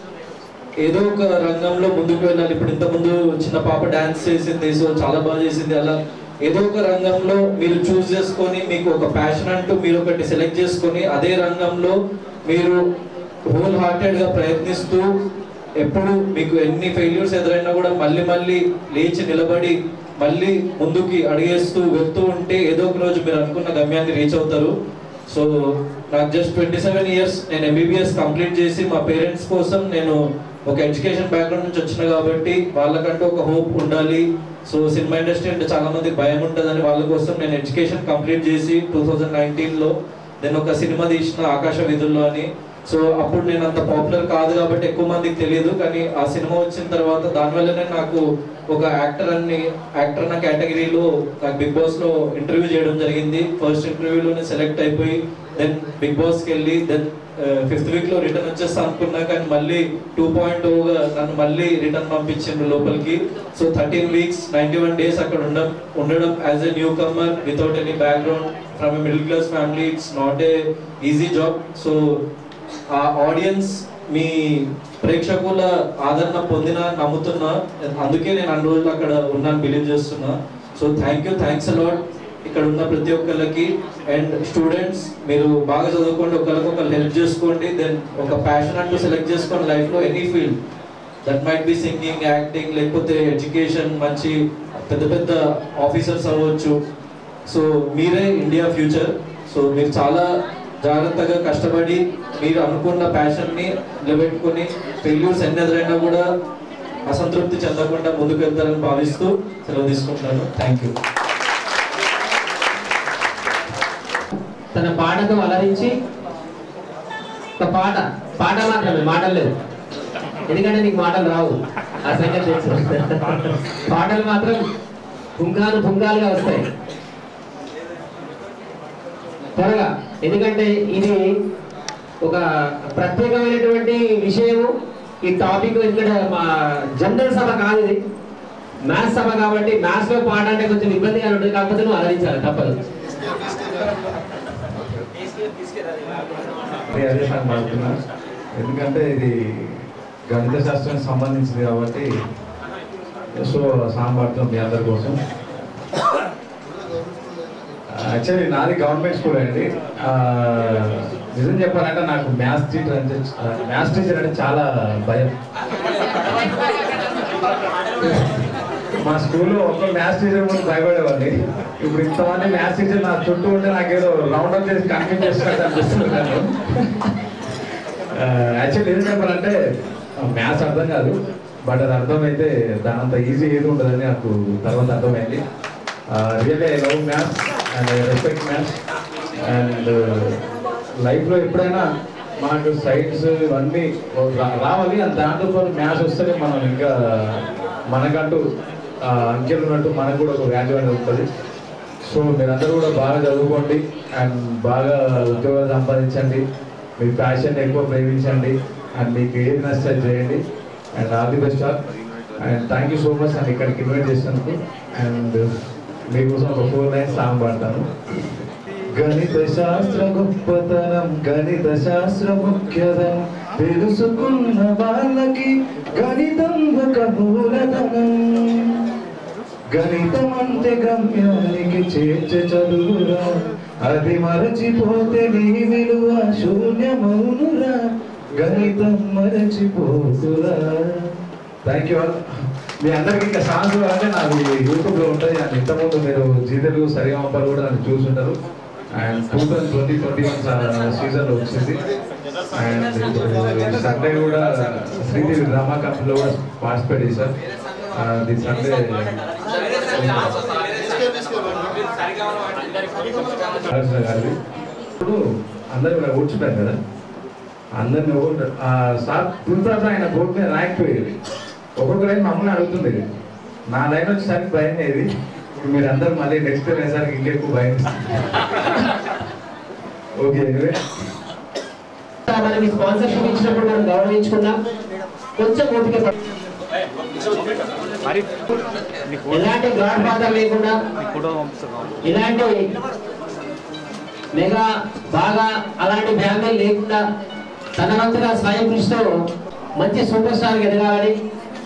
ఏదో ఒక రంగంలో ముందుకు వెళ్ళాలి ఇప్పుడు ఇంతకుముందు చిన్న పాప డాన్స్ చేసింది సో చాలా బాగా చేసింది అలా ఏదో ఒక రంగంలో మీరు చూస్ చేసుకొని మీకు ఒక ప్యాషన్ అంటూ మీరు ఒకటి సెలెక్ట్ చేసుకొని అదే రంగంలో మీరు హోల్ హార్టెడ్ గా ప్రయత్నిస్తూ ఎప్పుడు మీకు ఎన్ని ఫెయిల్యూర్స్ ఎదురైనా కూడా మళ్ళీ మళ్ళీ లేచి నిలబడి మళ్ళీ ముందుకి అడిగేస్తూ వెళ్తూ ఉంటే ఏదో ఒక రోజు మీరు అనుకున్న గమ్యాన్ని రీచ్ అవుతారు సో నాకు జస్ట్ ట్వంటీ సెవెన్ ఇయర్స్ నేను ఎంబీబీఎస్ కంప్లీట్ చేసి మా పేరెంట్స్ కోసం నేను ఒక ఎడ్యుకేషన్ బ్యాక్గ్రౌండ్ నుంచి వచ్చిన కాబట్టి వాళ్ళకంటూ ఒక హోప్ ఉండాలి సో సినిమా ఇండస్ట్రీ అంటే చాలా మందికి భయం ఉంటుందని వాళ్ళ కోసం నేను ఎడ్యుకేషన్ కంప్లీట్ చేసి టూ థౌజండ్ నైన్టీన్లో నేను ఒక సినిమా తీసిన ఆకాశ విధుల్లో అని సో అప్పుడు నేను అంత పాపులర్ కాదు కాబట్టి ఎక్కువ మందికి తెలియదు కానీ ఆ సినిమా వచ్చిన తర్వాత దానివల్లనే నాకు ఒక యాక్టర్ అని యాక్టర్ అన్న కేటగిరీలో నాకు బిగ్ బాస్ లో ఇంటర్వ్యూ చేయడం జరిగింది ఫస్ట్ ఇంటర్వ్యూలోనే సెలెక్ట్ అయిపోయి దెన్ బిగ్ బాస్కి వెళ్ళి దెన్ ఫిఫ్త్ వీక్ లో రిటర్న్ వచ్చేస్తా అనుకున్నా కానీ మళ్ళీ టూ పాయింట్ గా నన్ను మళ్ళీ రిటర్న్ పంపించిండ్రు లోపలికి so thirteen weeks ninety one days అక్కడ ఉండడం ఉండడం as a newcomer without any background from a middle class family it's not a easy job so uh audience మీ ప్రేక్షకుల ఆదరణ పొందిన నమ్ముతున్నా అందుకే నేను అన్ని రోజులు అక్కడ ఉన్నాను బిలీవ్ చేస్తున్నా so thank you thanks a lot ఇక్కడ ఉన్న ప్రతి ఒక్కరికి అండ్ స్టూడెంట్స్ మీరు బాగా చదువుకోండి ఒకరికి ఒకరు హెల్ప్ చేసుకోండి దెన్ ఒక ప్యాషన్ అంటూ సెలెక్ట్ చేసుకోండి లైఫ్లో any field that might be singing acting లేకపోతే ఎడ్యుకేషన్ మంచి పెద్ద పెద్ద ఆఫీసర్స్ అవ్వచ్చు సో మీరే ఇండియా ఫ్యూచర్ సో మీరు చాలా జాగ్రత్తగా కష్టపడి మీరు అనుకున్న ప్యాషన్ని నిలబెట్టుకొని ఫెయిల్యూర్స్ ఎన్ని ఎదురైనా కూడా అసంతృప్తి చెందకుండా ముందుకు వెళ్తారని భావిస్తూ సెలవు తీసుకుంటున్నాను థ్యాంక్ యూ తన పాటతో అలరించి ఒక పాట పాట మాత్రమే మాటలు లేదు ఎందుకంటే నీకు మాటలు రావు ఆ సంగతి తెలుసు పాటలు మాత్రం పుంకాలు పుంకాలుగా వస్తాయి త్వరగా ఎందుకంటే ఇది ఒక ప్రత్యేకమైనటువంటి విషయము ఈ టాపిక్ ఇక్కడ మా జనరల్ సభ కాదు ఇది మ్యాథ్స్ సభ కాబట్టి మ్యాథ్స్ లో పాట అంటే కొంచెం ఇబ్బందిగా ఉంటుంది కాకపోతే నువ్వు అలరించాలి తప్పదు అదే అదే సార్ పాడుతున్నా ఎందుకంటే ఇది గణిత శాస్త్రానికి సంబంధించింది కాబట్టి సో సాంగ్ పాడుతున్నాం మీ అందరి కోసం యాక్చువల్లీ నాది గవర్నమెంట్ స్కూల్ అండి ఆ, నిజం చెప్పాలంటే నాకు మ్యాథ్స్ టీచర్ అంటే మ్యాథ్స్ టీచర్ అంటే చాలా భయం మా స్కూల్లో ఒక్క మ్యాథ్స్ టీచర్ ముందు భయపడేవాడిని ఇప్పుడు ఇంతమంది మ్యాథ్స్ టీచర్ నా చుట్టూ ఉంటే నాకేదో రౌండ్ అప్ చేసి కన్ఫ్యూజ్ చేసినట్టు అనిపిస్తుంది నాకు యాక్చువల్లీ ఏం చెప్పాలంటే మ్యాథ్స్ అర్థం కాదు బట్ అది అర్థమైతే దాని అంత ఈజీ ఏది ఉండదని నాకు తర్వాత అర్థమైంది really I love maths and respect maths and లైఫ్లో ఎప్పుడైనా మనకు సైన్స్ ఇవన్నీ రా- రావాలి అండ్ దాంట్లో పాటు మ్యాథ్స్ వస్తేనే మనం ఇంకా మనకంటూ ఆ, అంకెలు ఉన్నట్టు మనకు కూడా ఒక వాల్యూ అనేది ఉంటుంది సో మీరందరూ కూడా బాగా చదువుకోండి అండ్ బాగా ఉద్యోగాలు సంపాదించండి మీ ప్యాషన్ ఎక్కువ ప్రేమించండి అండ్ మీకు ఏది నచ్చితే చేయండి and all the best all and thank you so much and ఇక్కడికి ఇన్వైట్ చేసినందుకు అండ్ మీకోసం ఒక ఫోర్ లైన్స్ సాంగ్ పాడతాను గణిత శాస్త్ర గొప్పతనం గణిత శాస్త్ర ముఖ్యతనం తెలుసుకున్న వాళ్ళకి గణితం ఒక మూలధనం గణితం అంటే గమ్యానికి చేర్చే చదువురా అది మరచిపోతే నీ విలువ శూన్యమౌనురా గణితం మరచిపోతురా థ్యాంక్ యూ ఆల్ మీ అందరికి ఇంకా సాంగ్స్ అంటే నాకు యూట్యూబ్ లో ఉంటాయి అండ్ ఇంతకుముందు మీరు జీ తెలుగు సరిగా పంపారు కూడా నన్ను చూసుంటారు and two thousand twenty twenty one season లో వచ్చింది అండ్ ఇప్పుడు సండే కూడా శ్రీదేవి డ్రామా కంపెనీలో కూడా పార్టిసిపేట్ చేశారు ది సండే గారిది ఇప్పుడు అందరు ఇలా కూర్చుంటారు కదా అందరిని ఓటు ఆ సార్ తులసారి ఆయన బోర్డు మీద రాయకపోయేది ఒక్కొక్క లైన్ మమ్మల్ని అడుగుతుంది నా లైన్ వచ్చేసరికి భయం అయ్యేది ఇప్పుడు మీరు అందరు మళ్ళీ నెక్స్ట్ వేసరికి ఇంకెక్కువ భయం ఓకే anyway. మనకి స్పాన్సర్షిప్ ఇచ్చినప్పుడు మనం గౌరవించుకున్నాం కొంచెం ఓపిక పట్టు. ఎలాంటి గాడ్ ఫాదర్ లేకుండా ఇలాంటి మెగా బాగా అలాంటి ఫ్యామిలీ లేకుండా తన వంతుగా స్వయం కృషితో మంచి సూపర్ స్టార్ ఎదగాలని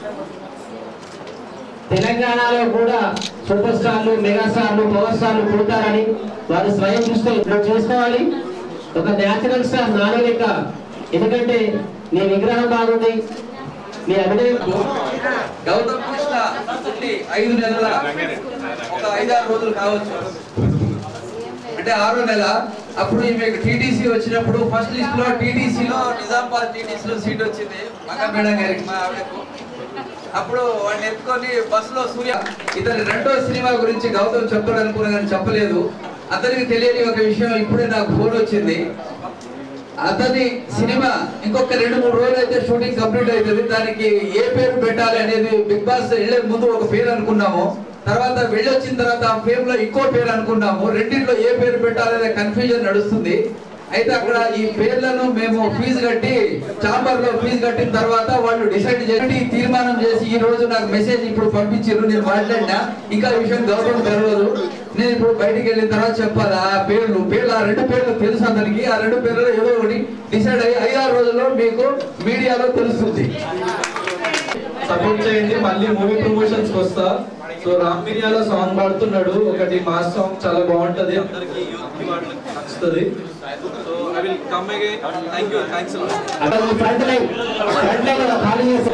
తెలంగాణలో కూడా సూపర్ స్టార్లు మెగా స్టార్లు పవర్ స్టార్లు పుడతారని వారు స్వయం కృషితో ఇప్పుడు చేసుకోవాలి ఒక న్యాచురల్ స్టార్ నాని లెక్క ఎందుకంటే నీ విగ్రహం బాగుంది నీ అభినయం గౌతమ్ కృష్ణ పుట్టి ఐదు నెలల ఒక ఐదారు రోజులు కావచ్చు అంటే ఆరో నెల అప్పుడు ఈమెకు టీటీసీ వచ్చినప్పుడు ఫస్ట్ లిస్ట్ లో టీటీసీలో నిజామాబాద్ టీటీసీలో సీట్ వచ్చింది మగ మేడం గారికి మా ఆవిడకు అప్పుడు వాడిని ఎత్తుకొని బస్సులో సూర్య ఇతని రెండో సినిమా గురించి గౌతమ్ చెప్తాడు అనుకున్నా కానీ చెప్పలేదు అతనికి తెలియని ఒక విషయం ఇప్పుడే నాకు ఫోన్ వచ్చింది అతని సినిమా ఇంకొక రెండు మూడు రోజులు అయితే షూటింగ్ కంప్లీట్ అవుతుంది దానికి ఏ పేరు పెట్టాలి అనేది బిగ్ బాస్ వెళ్లే ముందు ఒక పేరు అనుకున్నాము తర్వాత వెళ్ళొచ్చిన తర్వాత ఆ పేరు లో ఇంకో పేరు అనుకున్నాము రెండింటిలో ఏ పేరు పెట్టాలనే కన్ఫ్యూజన్ నడుస్తుంది అయితే అక్కడ ఈ పేర్లను మేము ఫీజు కట్టి చాంబర్ లో ఫీజు కట్టిన తర్వాత వాళ్ళు డిసైడ్ చేసి తీర్మానం చేసి ఈ రోజు నాకు మెసేజ్ ఇప్పుడు పంపించారు నేను మాట్లాడినా ఇంకా ఈ విషయం గౌరవం తెలియదు నేను ఇప్పుడు బయటికి వెళ్ళిన తర్వాత చెప్పాలి ఆ పేర్లు పేర్లు ఆ రెండు పేర్లు తెలుసు అతనికి ఆ రెండు పేర్లు ఏదో ఒకటి డిసైడ్ అయ్యి ఐదారు రోజుల్లో మీకు మీడియాలో తెలుస్తుంది సపోర్ట్ చేయండి మళ్ళీ మూవీ ప్రమోషన్స్ కి వస్తా సో రామ్ మిరియాలో సాంగ్ పాడుతున్నాడు ఒకటి మాస్ సాంగ్ చాలా బాగుంటది అందరికి యూత్ కి వాళ్ళకి నచ్చుతుంది so I will come again thank you thanks అక్కడ ఈ ఫ్రంట్ లైన్ ఫ్రంట్ లైన్ అలా ఖాళీ చేసి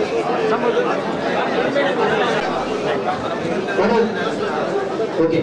మనం- ఓకే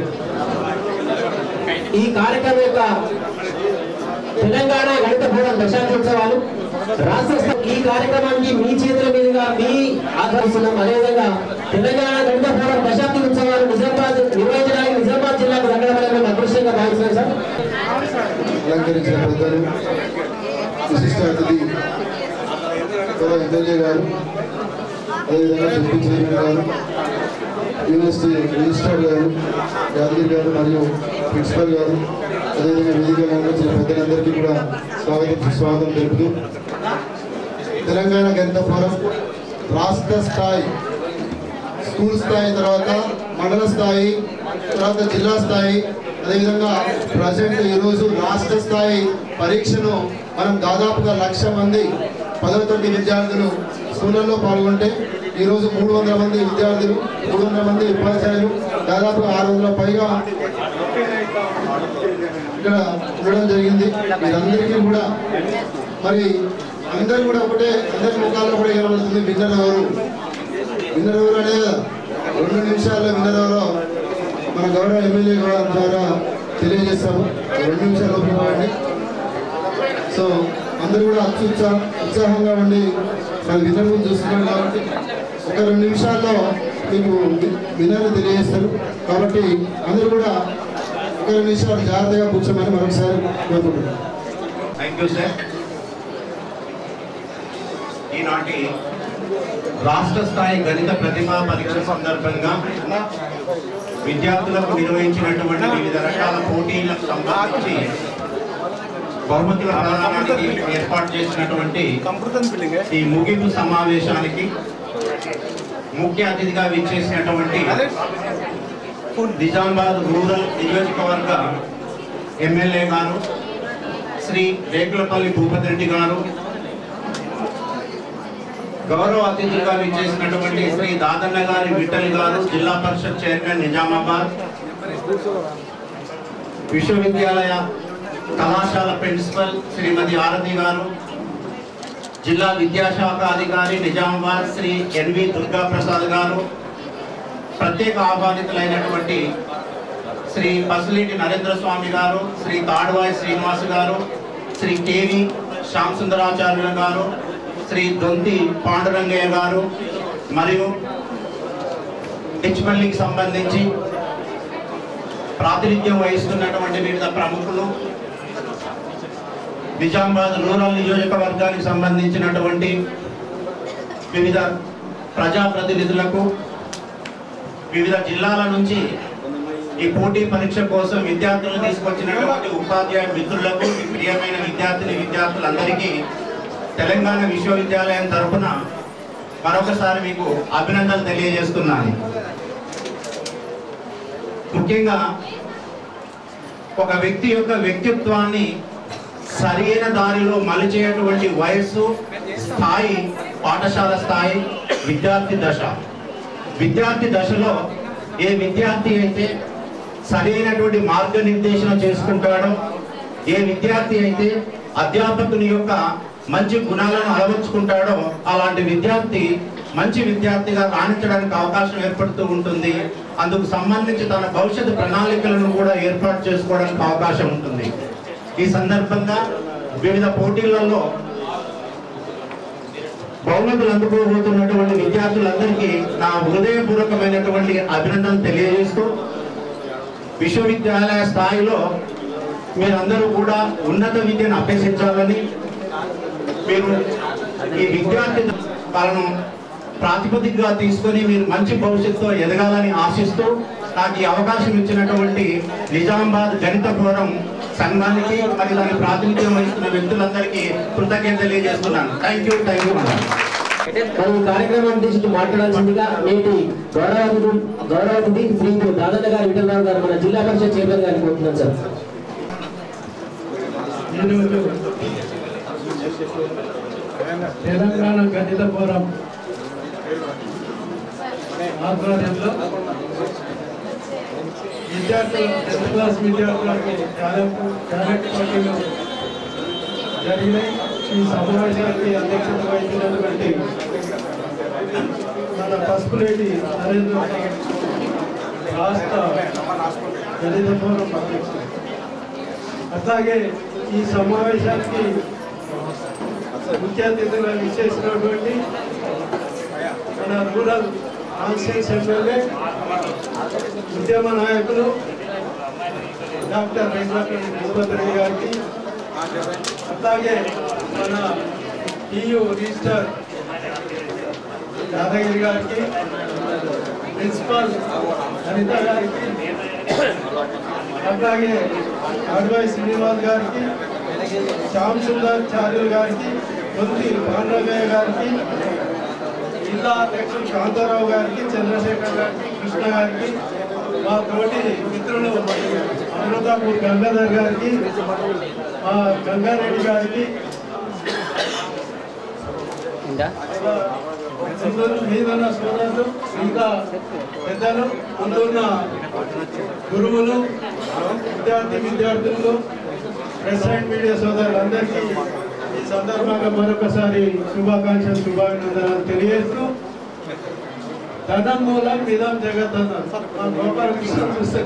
ఈ కార్యక్రమం యొక్క తెలంగాణ గణిత ఫోరం దశాబ్దోత్సవాలు రాష్ట్ర స్థాయి ఈ కార్యక్రమానికి మీ చేతుల మీదుగా మీ ఆదరిస్తున్నాం అదేవిధంగా తెలంగాణ గణిత ఫోరం దశాబ్ది ఉత్సవాలు నిజామాబాద్ నిర్వహించడానికి నిజామాబాద్ జిల్లాకు దగ్గర మేము అదృష్టంగా భావిస్తున్నాం సార్ అలంకరించిన పెద్దలు విశిష్ట అతిథి గౌరవ ఎమ్మెల్యే గారు అదేవిధంగా డిప్యూటీ చైర్మన్ గారు యూనివర్సిటీ రిజిస్ట్రార్ గారు యాదగిరి గారు మరియు ప్రిన్సిపల్ గారు అదేవిధంగా వేదిక వచ్చిన పెద్దలందరికీ కూడా స్వాగతం సుస్వాగతం తెలుపుతూ తెలంగాణ గణిత ఫోరం రాష్ట్ర స్థాయి స్కూల్ స్థాయి తర్వాత మండల స్థాయి తర్వాత జిల్లా స్థాయి అదేవిధంగా ప్రజెంట్ ఈరోజు రాష్ట్ర స్థాయి పరీక్షను మనం దాదాపుగా లక్ష మంది పదవ తరగతి విద్యార్థులు స్కూళ్ళల్లో పాల్గొంటే ఈరోజు మూడు వందల మంది విద్యార్థులు మూడు వందల మంది ఉపాధ్యాయులు దాదాపుగా ఆరు వందల పైగా ఇక్కడ ఉండడం జరిగింది వీరందరికీ కూడా మరి అందరూ కూడా ఒకటే అందరి ముఖాల్లో కూడా కనబడుతుంది విన్నర్ ఎవరు విన్నర్ ఎవరు అనేది కదా రెండు నిమిషాల్లో విన్నర్ ఎవరో మన గౌరవ ఎమ్మెల్యే గారి ద్వారా తెలియజేస్తాము రెండు నిమిషాలు ఉపయోగపడండి సో అందరూ కూడా అత్యుత్సాహ ఉత్సాహంగా ఉండి మన విన్నర్ గురించి చూస్తున్నాం కాబట్టి ఒక రెండు నిమిషాల్లో మీకు విన్నర్ తెలియజేస్తారు కాబట్టి అందరూ కూడా ఒక రెండు నిమిషాలు జాగ్రత్తగా కూర్చోమని మరొకసారి కోరుకుంటున్నాం థ్యాంక్ యూ సార్ ఈనాటి రాష్ట్ర స్థాయి గణిత ప్రతిభా పరీక్ష సందర్భంగా విద్యార్థులకు నిర్వహించినటువంటి వివిధ రకాల పోటీలకు సంబంధించి బహుమతుల ప్రదానానికి ఏర్పాటు చేసినటువంటి ఈ ముగింపు సమావేశానికి ముఖ్య అతిథిగా విచ్చేసినటువంటి నిజామాబాద్ రూరల్ నియోజకవర్గ ఎమ్మెల్యే గారు శ్రీ రేకులపల్లి భూపతి రెడ్డి గారు గౌరవ అతిథిగా విచ్చేసినటువంటి శ్రీ దాదన్న గారి విఠల్ గారు జిల్లా పరిషత్ చైర్మన్ నిజామాబాద్ విశ్వవిద్యాలయ కళాశాల ప్రిన్సిపల్ శ్రీమతి ఆరతి గారు జిల్లా విద్యాశాఖ అధికారి నిజామాబాద్ శ్రీ ఎన్వి దుర్గా ప్రసాద్ గారు ప్రత్యేక ఆహ్వానితులైనటువంటి శ్రీ పసిలేటి నరేంద్ర స్వామి గారు శ్రీ తాడ్వాయి శ్రీనివాస్ గారు శ్రీ కేవి శ్యామ్ సుందరాచార్యుల గారు శ్రీ దొంతి పాండురంగయ్య గారు మరియు హెచ్పల్లికి సంబంధించి ప్రాతినిధ్యం వహిస్తున్నటువంటి వివిధ ప్రముఖులు నిజామాబాద్ రూరల్ నియోజకవర్గానికి సంబంధించినటువంటి వివిధ ప్రజాప్రతినిధులకు వివిధ జిల్లాల నుంచి ఈ పోటీ పరీక్ష కోసం విద్యార్థులను తీసుకొచ్చినటువంటి ఉపాధ్యాయ మిత్రులకు ఈ ప్రియమైన విద్యార్థిని విద్యార్థులందరికీ తెలంగాణ విశ్వవిద్యాలయం తరఫున మరొకసారి మీకు అభినందనలు తెలియజేస్తున్నాను ముఖ్యంగా ఒక వ్యక్తి యొక్క వ్యక్తిత్వాన్ని సరైన దారిలో మలిచేటువంటి వయస్సు స్థాయి పాఠశాల స్థాయి విద్యార్థి దశ విద్యార్థి దశలో ఏ విద్యార్థి అయితే సరైనటువంటి మార్గనిర్దేశన చేసుకుంటాడో ఏ విద్యార్థి అయితే అధ్యాపకుని యొక్క మంచి గుణాలను అలవర్చుకుంటాడో అలాంటి విద్యార్థి మంచి విద్యార్థిగా రాణించడానికి అవకాశం ఏర్పడుతూ ఉంటుంది అందుకు సంబంధించి తన భవిష్యత్తు ప్రణాళికలను కూడా ఏర్పాటు చేసుకోవడానికి అవకాశం ఉంటుంది ఈ సందర్భంగా వివిధ పోటీలలో బహుమతులు అందుకోబోతున్నటువంటి విద్యార్థులందరికీ నా హృదయపూర్వకమైనటువంటి అభినందనలు తెలియజేస్తూ విశ్వవిద్యాలయ స్థాయిలో మీరందరూ కూడా ఉన్నత విద్యను అభ్యసించాలని మీరు ఈ విద్యార్థి వాళ్ళను ప్రాతిపదికగా తీసుకొని మీరు మంచి భవిష్యత్తులో ఎదగాలని ఆశిస్తూ నాకు ఈ అవకాశం ఇచ్చినటువంటి నిజామాబాద్ గణిత ఫోరం సంఘానికి మరి దాని ప్రాతినిధ్యం వహిస్తున్న వ్యక్తులందరికీ కృతజ్ఞత తెలియజేస్తున్నాను థ్యాంక్ యూ థ్యాంక్ యూ మరి ఈ కార్యక్రమాన్ని తీసుకుని మాట్లాడాల్సిందిగా నేటి గౌరవ అతిథి గౌరవ అతిథి శ్రీ దాదన్న గారు విఠలరావు గారు మన జిల్లా పరిషత్ చైర్మన్ గారిని కోరుతున్నాను సార్ ఈరోజు తెలంగాణ గణిత ఫోరం ఆధ్వర్యంలో విద్యార్థులు టెన్త్ క్లాస్ విద్యార్థులకు టాలెంట్ టాలెంట్ పోటీలు జరిగినాయి ఈ సమావేశానికి అధ్యక్షత వహించినటువంటి మన పసుపులేటి నరేంద్ర రాష్ట్ర గణిత ఫోరం అధ్యక్షుడు అట్లాగే ఈ సమావేశానికి ముఖ్య అతిథులుగా విచ్చేసినటువంటి మన రూరల్ కాన్స్టిట్యూన్స్ ఎమ్మెల్యే ఉద్యమ నాయకులు డాక్టర్ వెంకటరెడ్డి భూపతి రెడ్డి గారికి అట్లాగే మన టీయు రిజిస్టర్ యాదగిరి గారికి ప్రిన్సిపాల్ అనిత గారికి అట్లాగే అడ్వైస్ శ్రీనివాస్ గారికి శ్యామ్ సుందర్ చార్యులు గారికి కొంతి పాండవయ్య గారికి జిల్లా అధ్యక్షులు కాంతారావు గారికి చంద్రశేఖర్ గారికి కృష్ణ గారికి మా తోటి మిత్రులు అమృతాపూర్ గంగాధర్ గారికి మా గంగారెడ్డి గారికి అందరూ మీదున్న సోదరులు ఇంకా పెద్దలు ముందున్న గురువులు విద్యార్థి విద్యార్థులు ప్రెస్ అండ్ మీడియా సోదరులందరికీ ఈ సందర్భంగా మరొకసారి శుభాకాంక్షలు శుభాభినందనాలు తెలియజేస్తూ ధనం మూలం విధం జగత్ అన్నారు మా గోపాలకృష్ణ చూస్తే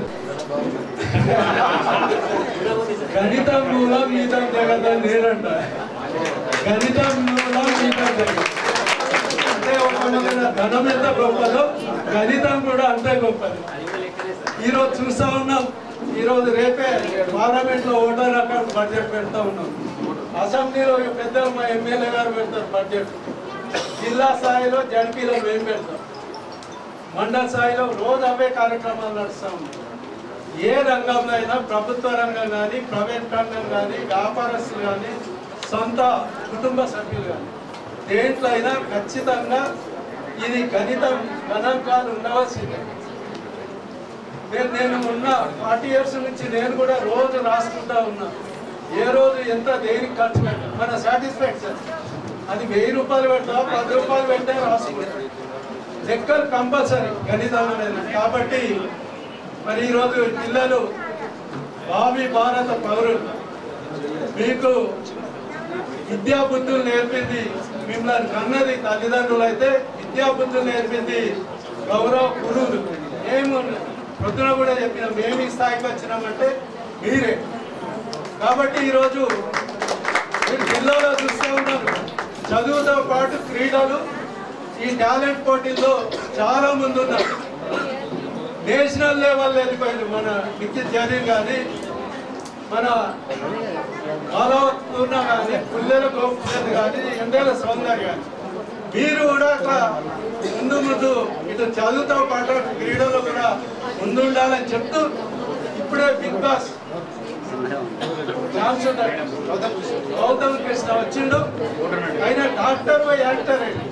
గణితం మూలం మిగతాం జగత్ అని నేనంట గణితం మూలం మిగతాం జగత్ అంటే ఒక విధమైన ధనం ఎంత గొప్పదో గణితం కూడా అంతే గొప్పది ఈరోజు చూస్తా ఉన్నాం ఈరోజు రేపే పార్లమెంట్ లో ఓటర్ అకౌంట్ బడ్జెట్ పెడతా ఉన్నాం అసెంబ్లీలో పెద్ద మా ఎమ్మెల్యే గారు పెడతారు బడ్జెట్ జిల్లా స్థాయిలో జడ్పీలో మేము పెడతాం మండల స్థాయిలో రోజు అవే కార్యక్రమాలు నడుస్తూ ఉన్నాయి ఏ రంగంలో అయినా ప్రభుత్వ రంగం కానీ ప్రైవేట్ రంగం కానీ వ్యాపారస్తులు కానీ సొంత కుటుంబ సభ్యులు కానీ దేంట్లో అయినా ఖచ్చితంగా ఇది గణితం గణాంకాలు ఉండవలసిందే నేను నేను ఉన్న ఫార్టీ ఇయర్స్ నుంచి నేను కూడా రోజు రాసుకుంటా ఉన్నా ఏ రోజు ఎంత దేనికి ఖర్చు పెట్టా మన సాటిస్ఫాక్షన్ అది వెయ్యి రూపాయలు పెడతా పది రూపాయలు పెట్టే రాసుకుంటా లెక్కలు కంపల్సరీ గణితం అనేది కాబట్టి మరి ఈరోజు పిల్లలు భావి భారత పౌరులు మీకు విద్యా బుద్ధులు నేర్పింది మిమ్మల్ని కన్నది తల్లిదండ్రులు అయితే విద్యా బుద్ధులు నేర్పింది గౌరవ గురువులు మేము పొద్దున కూడా చెప్పిన మేము ఈ స్థాయికి వచ్చినామంటే మీరే కాబట్టి ఈరోజు మీరు జిల్లాలో చూస్తూ ఉన్నారు చదువుతో పాటు క్రీడలు ఈ టాలెంట్ పోటీల్లో చాలా మంది ఉన్నారు నేషనల్ లెవెల్ వెళ్ళిపోయింది మన నిత్య జరీన్ కానీ మన బాలవత్పూర్ణ కానీ పుల్లెల గోపిచంద్ కానీ ఎండల సౌందర్య కానీ మీరు కూడా అట్లా ముందు ముందు ఇటు చదువుతో పాటు క్రీడలో కూడా ముందుండాలని చెప్తూ ఇప్పుడే బిగ్ బాస్ ఛాన్స్ ఉంటాయి. గౌతమ్ కృష్ణ వచ్చిండు ఆయన డాక్టర్ పోయి యాక్టర్ అయ్యిండు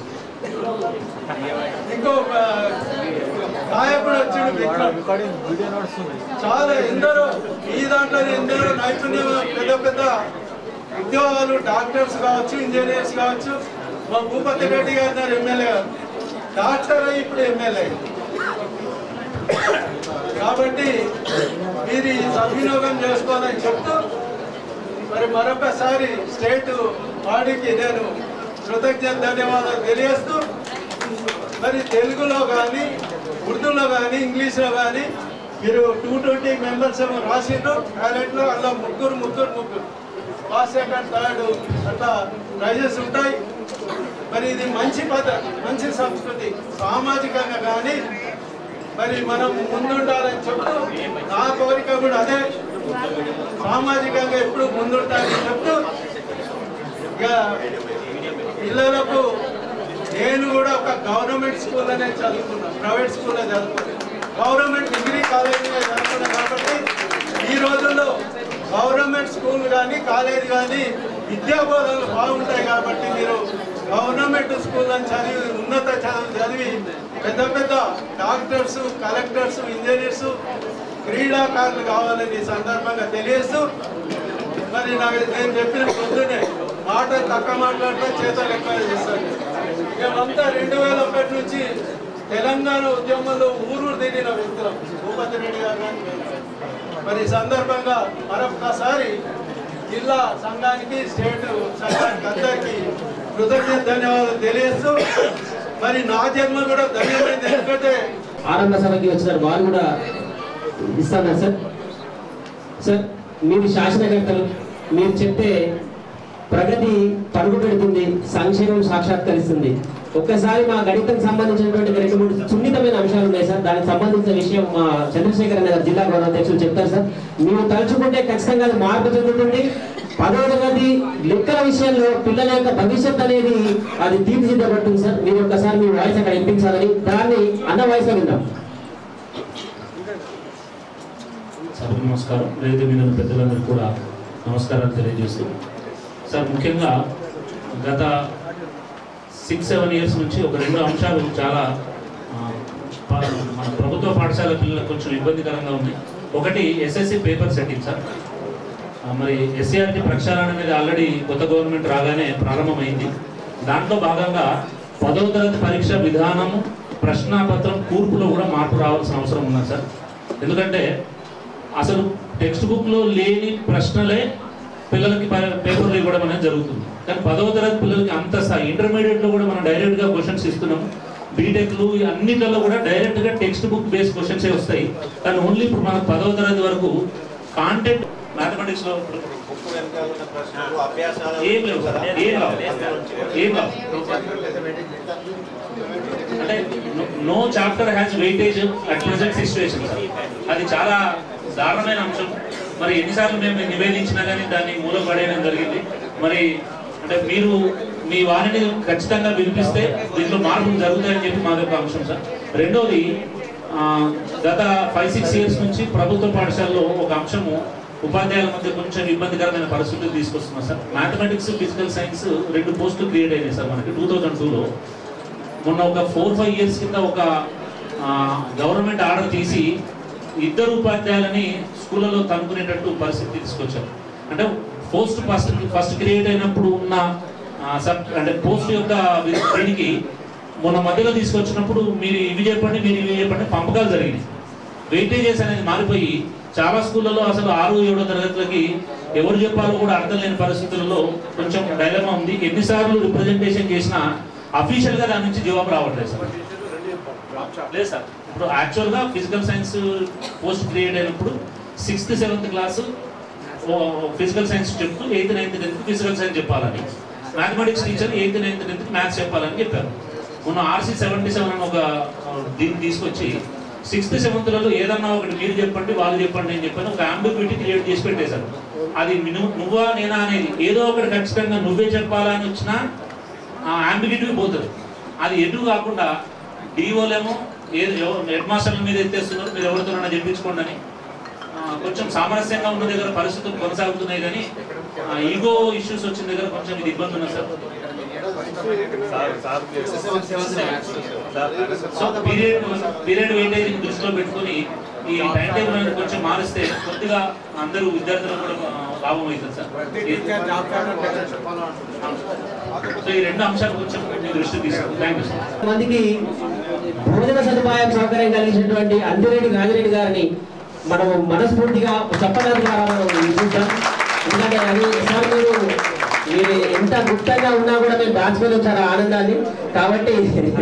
ఇంకో ఆ, గాయకుడు వచ్చిండు విక్రమ్ చాలా ఎందరో ఈ దాంట్లో ఎందరో నైపుణ్యం పెద్ద పెద్ద ఉద్యోగాలు డాక్టర్స్ కావచ్చు ఇంజనీర్స్ కావచ్చు మా భూపతి రెడ్డి గారు ఉన్నారు ఎమ్మెల్యే గారు డాక్టర్ అయ్యి ఇప్పుడు ఎమ్మెల్యే కాబట్టి మీరు ఈ సద్వినియోగం చేసుకోవాలని చెప్తూ మరి మరొకసారి స్టేట్ బాడీకి నేను కృతజ్ఞత ధన్యవాదాలు తెలియజేస్తూ మరి తెలుగులో కానీ ఉర్దూలో కానీ ఇంగ్లీష్లో కానీ మీరు టూ ట్వంటీ మెంబర్స్ ఏమో రాసిండ్రు టాలెంట్లో అలా ముగ్గురు ముగ్గురు ముగ్గురు ఫస్ట్ సెకండ్ థర్డ్ అట్లా ప్రైజెస్ ఉంటాయి మరి ఇది మంచి పద్ధతి మంచి సంస్కృతి సామాజికంగా కానీ మరి మనం ముందుండాలని చెప్తూ నా కోరిక కూడా అదే సామాజికంగా ఎప్పుడు ముందుంటానని చెప్తూ ఇక పిల్లలకు నేను కూడా ఒక గవర్నమెంట్ స్కూల్లోనే చదువుకున్నాను ప్రైవేట్ స్కూల్లో చదువుకున్నాను గవర్నమెంట్ డిగ్రీ కాలేజీలో చదువుకున్నాను కాబట్టి ఈ రోజుల్లో గవర్నమెంట్ స్కూల్ కానీ కాలేజీ కానీ విద్యా బోధనలు బాగుంటాయి కాబట్టి మీరు గవర్నమెంట్ స్కూల్ అని చదివి ఉన్నత చదువు చదివి పెద్ద పెద్ద డాక్టర్స్ కలెక్టర్స్ ఇంజనీర్స్ క్రీడాకారులు కావాలని ఈ సందర్భంగా తెలియజేస్తూ మరి నాకు నేను చెప్పిన పొద్దునే మాటలు తక్కువ మాట్లాడితే చేతలు ఎక్కువ చేస్తాను మేమంతా రెండు వేల ఒకటి నుంచి తెలంగాణ ఉద్యమంలో ఊరు తిరిగిన వ్యక్తులం భూపతి రెడ్డి గారు కానీ మేము. మరి ఈ సందర్భంగా మరొక్కసారి జిల్లా సంఘానికి స్టేట్ సంఘానికి అందరికీ కృతజ్ఞత ధన్యవాదాలు తెలియజేస్తూ మరి నా జన్మ కూడా ధన్యమైంది ఎందుకంటే ఆరంభ సభకి వచ్చినారు వారు కూడా ఇస్తాను సార్ సార్ మీరు శాసనకర్తలు మీరు చెప్తే ప్రగతి పరుగు పెడుతుంది సంక్షేమం సాక్షాత్కరిస్తుంది ఒక్కసారి మా గణితం సంబంధించినటువంటి రెండు మూడు సున్నితమైన అంశాలు ఉన్నాయి సార్ దానికి సంబంధించిన విషయం మా చంద్రశేఖర్ నగర్ జిల్లా గౌరవ అధ్యక్షులు చెప్తారు సార్ మీరు తలుచుకుంటే ఖచ్చితంగా అది మార్పు చెందుతుంది పదవ తరగతి లెక్కల విషయంలో పిల్లల యొక్క భవిష్యత్ అనేది అది తీర్చిదిద్దబడుతుంది సార్ మీరు ఒక్కసారి మీ వాయిస్ అక్కడ వినిపించాలని దాన్ని అన్న వాయిస్ విందాం సభకు నమస్కారం వేదిక మీద ఉన్న పెద్దలందరూ కూడా నమస్కారాలు తెలియజేస్తూ సార్ ముఖ్యంగా గత సిక్స్ సెవెన్ ఇయర్స్ నుంచి ఒక రెండు అంశాలు చాలా ఆ, ప- మన ప్రభుత్వ పాఠశాల పిల్లలకు కొంచెం ఇబ్బందికరంగా ఉంది ఒకటి ఎస్ఎస్సి పేపర్ సెట్టింగ్ సార్ ఆ, మరి ఎస్సీఆర్టీ ప్రక్షాళన అనేది ఆల్రెడీ కొత్త గవర్నమెంట్ రాగానే ప్రారంభమైంది దాంట్లో భాగంగా పదవ తరగతి పరీక్ష విధానము ప్రశ్నాపత్రం కూర్పులో కూడా మార్పు రావాల్సిన అవసరం ఉన్నది సార్ ఎందుకంటే అసలు టెక్స్ట్ బుక్లో లేని ప్రశ్నలే పిల్లలకి ప- పేపర్లు ఇవ్వడం అనేది జరుగుతుంది కానీ పదవ తరగతి పిల్లలకి అంత స్థాయి ఇంటర్మీడియట్లో కూడా మనం డైరెక్ట్గా క్వశ్చన్స్ ఇస్తున్నాం బీటెక్లు అన్నిట్లలో కూడా డైరెక్ట్గా టెక్స్ట్ బుక్ బేస్ క్వశ్చన్సే వస్తాయి కానీ ఓన్లీ ఇప్పుడు మనకు పదవ తరగతి వరకు కాంటెంట్ మ్యాథమెటిక్స్లో ఏం లేవు సార్ ఏం రావు ఏం రావు అంటే no chapter has weightage at present situation అది చాలా దారుణమైన అంశం మరి ఎన్నిసార్లు మేము నివేదించినా కానీ దాన్ని మూల పడేయడం జరిగింది మరి అంటే మీరు మీ వాణిని ఖచ్చితంగా వినిపిస్తే దీంట్లో మార్పులు జరుగుతాయని చెప్పి మా యొక్క అంశం సార్ రెండోది ఆ, గత ఫైవ్ సిక్స్ ఇయర్స్ నుంచి ప్రభుత్వ పాఠశాలలో ఒక అంశము ఉపాధ్యాయుల మధ్య కొంచెం ఇబ్బందికరమైన పరిస్థితులు తీసుకొస్తున్నాం సార్ మ్యాథమెటిక్స్ ఫిజికల్ సైన్స్ రెండు పోస్టులు క్రియేట్ అయినాయి సార్ మనకి టూ థౌజండ్ టూలో మొన్న ఒక ఫోర్ ఫైవ్ ఇయర్స్ కింద ఒక గవర్నమెంట్ ఆర్డర్ తీసి ఇద్దరు ఉపాధ్యాయులని స్కూళ్ళలో తనుకునేటట్టు పరిస్థితి తీసుకొచ్చారు అంటే పోస్ట్ ఫస్ట్ ఫస్ట్ క్రియేట్ అయినప్పుడు ఉన్న ఆ, సబ్ అంటే పోస్ట్ యొక్క వి- దీనికి మొన్న మధ్యలో తీసుకొచ్చినప్పుడు మీరు ఇవి చెప్పండి మీరు ఇవి చెప్పండి పంపకాలు జరిగినాయి వెయిటేజెస్ అనేది మారిపోయి చాలా స్కూళ్ళలో అసలు ఆరు ఏడో తరగతులకి ఎవరు చెప్పాలో కూడా అర్థం లేని పరిస్థితులలో కొంచెం డైలమా ఉంది ఎన్నిసార్లు రిప్రజెంటేషన్ చేసినా అఫీషియల్ గా దాని నుంచి జవాబు రావట్లేదు సార్ లేదు సార్ ఇప్పుడు యాక్చువల్ గా ఫిజికల్ సైన్స్ పోస్ట్ క్రియేట్ అయినప్పుడు sixth seventh class physical science చెప్తూ eighth ninth tenth physical science చెప్పాలని mathematics teacher eighth ninth tenth maths చెప్పాలని చెప్పారు మొన్న ఆర్సీ సెవెంటీ సెవెన్ అని ఒక ఆ, దీన్ని తీసుకొచ్చి సిక్స్త్ సెవెంత్లలో ఏదన్నా ఒకటి మీరు చెప్పండి వాళ్ళు చెప్పండి అని చెప్పని ఒక అంబిగ్యూటీ క్రియేట్ చేసి పెట్టేశారు అది నువ్వు- నువ్వా నేనా అనేది ఏదో ఒకటి ఖచ్చితంగా నువ్వే చెప్పాలా అని వచ్చినా ఆ అంబిగ్యూటీ పోతుంది అది ఎటు కాకుండా డిఓలేమో ఏదో హెడ్ మాస్టర్ల మీద ఎత్తేస్తున్నారు మీరు ఎవరితోనైనా చెప్పించుకోండి అని ఆ, కొంచెం సామరస్యంగా ఉన్న దగ్గర పరిస్థితులు కొనసాగుతున్నాయి కానీ ఈగో ఇష్యూస్ వచ్చిన దగ్గర కొంచెం ఇది ఇబ్బంది ఉన్నది sir so period period weightage దృష్టిలో పెట్టుకొని ఈ టైం టేబుల్ అనేది కొంచెం మారిస్తే కొద్దిగా అందరూ విద్యార్థులకు కూడా ఆ, లాభం అవుతుంది సార్ సో ఈ రెండు అంశాలు కొంచెం మీ దృష్టికి తీసుకుంటాం థ్యాంక్ యూ సార్ మందికి భోజన సదుపాయం సౌకర్యం కలిగించినటువంటి అందిరెడ్డి రాజిరెడ్డి గారిని మనం మనస్ఫూర్తిగా చెప్పడం ద్వారా మనం చూద్దాం ఎందుకంటే అది సార్ మీరు మీరు ఎంత గుప్తంగా ఉన్నా కూడా మేము దాచుకొని చాలా ఆనందాన్ని కాబట్టి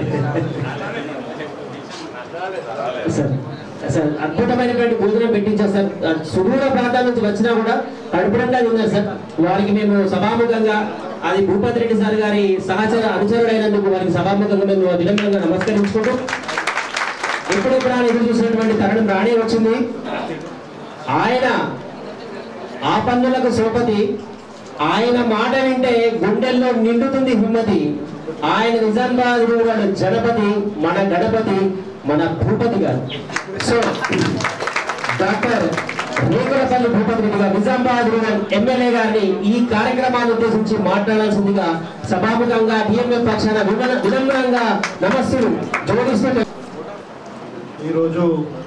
సార్ సార్ అద్భుతమైనటువంటి భోజనం పెట్టించారు సార్ ఆ సుదూర ప్రాంతాల నుంచి వచ్చినా కూడా కడుపురంగా తిన్నారు సార్ వారికి మేము సభాముఖంగా అది భూపతి రెడ్డి సార్ గారి సహచర అనుచరుడైనందుకు వారికి సభాముఖంగా మేము విలంబంగా నమస్కరించుకుంటూ ఎప్పుడెప్పుడు ఆయన ఎదురు చూసినటువంటి తరుణం రాణి వచ్చింది ఆయన ఆ పన్నులకు సోపతి ఆయన మాట వింటే గుండెల్లో నిండుతుంది హిమ్మతి ఆయన నిజామాబాద్ రూరల్ జనపతి మన గణపతి మన భూపతి గారు సో డాక్టర్ రేకులపల్లి భూపతి రెడ్డి గారు నిజామాబాద్ రూరల్ ఎమ్మెల్యే గారిని ఈ కార్యక్రమాన్ని ఉద్దేశించి మాట్లాడాల్సిందిగా సభాముఖంగా డిఎంఎఫ్ పక్షాన విన- వినమ్రంగా నమస్సులు జోడిస్తున్న ఈరోజు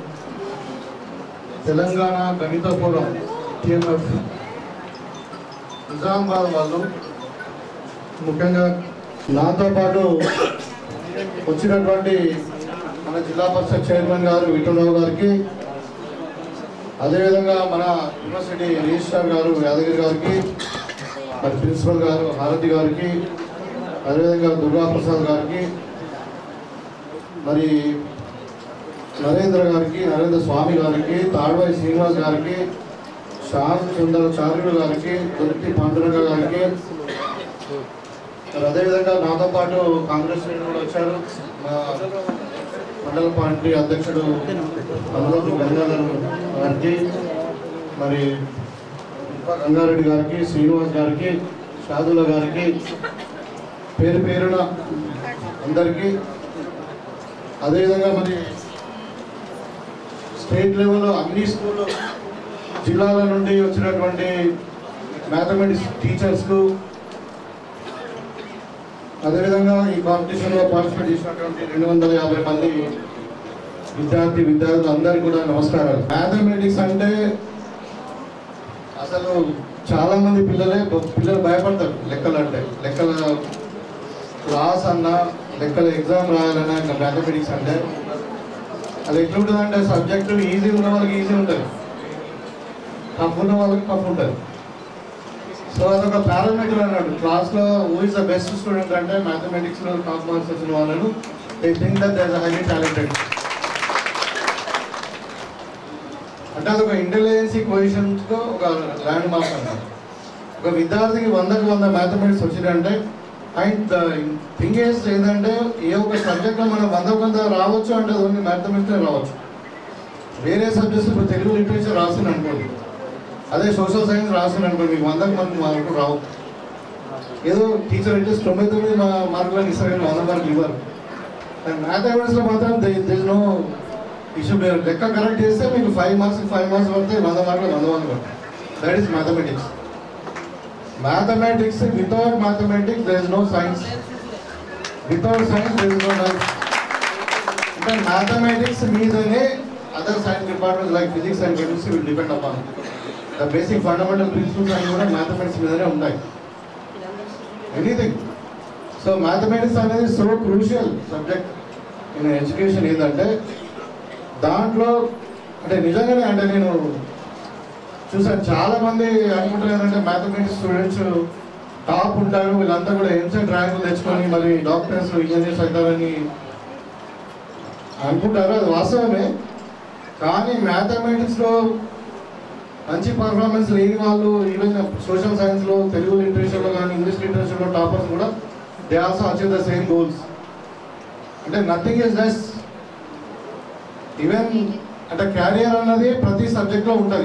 తెలంగాణ గణిత ఫోరం టిఎంఎఫ్ నిజామాబాద్ వాళ్ళు ముఖ్యంగా నాతో పాటు వచ్చినటువంటి మన జిల్లా పరిషత్ చైర్మన్ గారు విఠలరావు గారికి అదేవిధంగా మన యూనివర్సిటీ రిజిస్ట్రార్ గారు యాదగిరి గారికి మరి ప్రిన్సిపల్ గారు హారతి గారికి అదేవిధంగా దుర్గాప్రసాద్ గారికి మరి నరేంద్ర గారికి నరేంద్ర స్వామి గారికి తాడ్వాయి శ్రీనివాస్ గారికి శ్యామ్ సుందర చార్యుడు గారికి దుర్తి పాండురంగ గారికి మరి అదేవిధంగా నాతో పాటు కాంగ్రెస్ శ్రేణులు కూడా వచ్చారు మా మండల పార్టీ అధ్యక్షుడు అమరావతి గంగాధర్ గారికి మరి ఇంకా గంగారెడ్డి గారికి శ్రీనివాస్ గారికి షాదుల గారికి పేరు పేరున అందరికీ అదేవిధంగా మరి స్టేట్ లెవెల్లో అన్ని స్కూళ్ళు జిల్లాల నుండి వచ్చినటువంటి మ్యాథమెటిక్స్ టీచర్స్కు అదేవిధంగా ఈ కాంపిటీషన్లో పార్టిసిపేట్ చేసినటువంటి రెండు వందల యాభై మంది విద్యార్థి విద్యార్థులు అందరికీ కూడా నమస్కారాలు మ్యాథమెటిక్స్ అంటే అసలు చాలా మంది పిల్లలే పిల్లలు భయపడతారు లెక్కలు అంటే లెక్కల క్లాస్ అన్నా లెక్కల ఎగ్జామ్ రాయాలన్నా ఇంకా మ్యాథమెటిక్స్ అంటే అది ఎట్లుంటుంది అంటే సబ్జెక్టు ఈజీ ఉన్న వాళ్ళకి ఈజీ ఉంటుంది టఫ్ ఉన్న వాళ్ళకి టఫ్ ఉంటుంది సో అదొక పారామీటర్ అన్నాడు క్లాస్లో who is the best student అంటే మ్యాథమెటిక్స్లో టాప్ మార్క్స్ వచ్చిన వాళ్ళను they think that they're highly talented అంటే అదొక ఇంటెలిజెన్సీ క్వశ్చన్స్తో ఒక ల్యాండ్ మార్క్ అన్నమాట ఒక విద్యార్థికి వందకు వంద మ్యాథమెటిక్స్ వచ్చిందంటే అండ్ థింగ్ ఏస్ ఏంటంటే ఏ ఒక్క సబ్జెక్ట్లో మనం వందకు వంద రావచ్చు అంటే అది ఓన్లీ మ్యాథమెటిక్స్ రావచ్చు వేరే సబ్జెక్ట్స్ ఇప్పుడు తెలుగు లిటరేచర్ రాసిన అనుకోండి అదే సోషల్ సైన్స్ రాసిన అనుకోండి మీకు వందకు మంది మార్కులు రావు ఏదో టీచర్ అయితే తొంభై తొమ్మిది మా మార్కులను ఇస్తారు కానీ వంద మార్కులు ఇవ్వరు అండ్ మ్యాథమెటిక్స్లో మాత్రం దిస్ నో ఇష్యూ మీరు లెక్క కరెక్ట్ చేస్తే మీకు ఫైవ్ మార్క్స్ ఫైవ్ మార్క్స్ పడితే వంద మార్కులు వంద మార్కులు పడతాయి that is mathematics mathematics without mathematics there is no science without science there is no life అంటే మ్యాథమెటిక్స్ మీదనే other science departments like physics and chemistry will depend upon the basic fundamental principles అన్ని కూడా మ్యాథమెటిక్స్ మీదనే ఉంటాయి anything so mathematics అనేది so crucial subject in education ఏంటంటే దాంట్లో అంటే నిజంగానే అంటే నేను చూసాను చాలా మంది అనుకుంటారు ఏంటంటే మ్యాథమెటిక్స్ స్టూడెంట్స్ టాప్ ఉంటారు వీళ్ళంతా కూడా ఎంసెట్ ర్యాంకులు తెచ్చుకొని మరి డాక్టర్స్ ఇంజనీర్స్ అవుతారని అనుకుంటారు అది వాస్తవమే కానీ మ్యాథమెటిక్స్లో మంచి పర్ఫార్మెన్స్ లేని వాళ్ళు ఈవెన్ సోషల్ సైన్స్లో తెలుగు లిటరేచర్లో కానీ ఇంగ్లీష్ లిటరేచర్లో టాపర్స్ కూడా they also achieve the same goals అంటే నథింగ్ ఇస్ లెస్ ఈవెన్ అంటే క్యారియర్ అన్నది ప్రతి సబ్జెక్ట్లో ఉంటుంది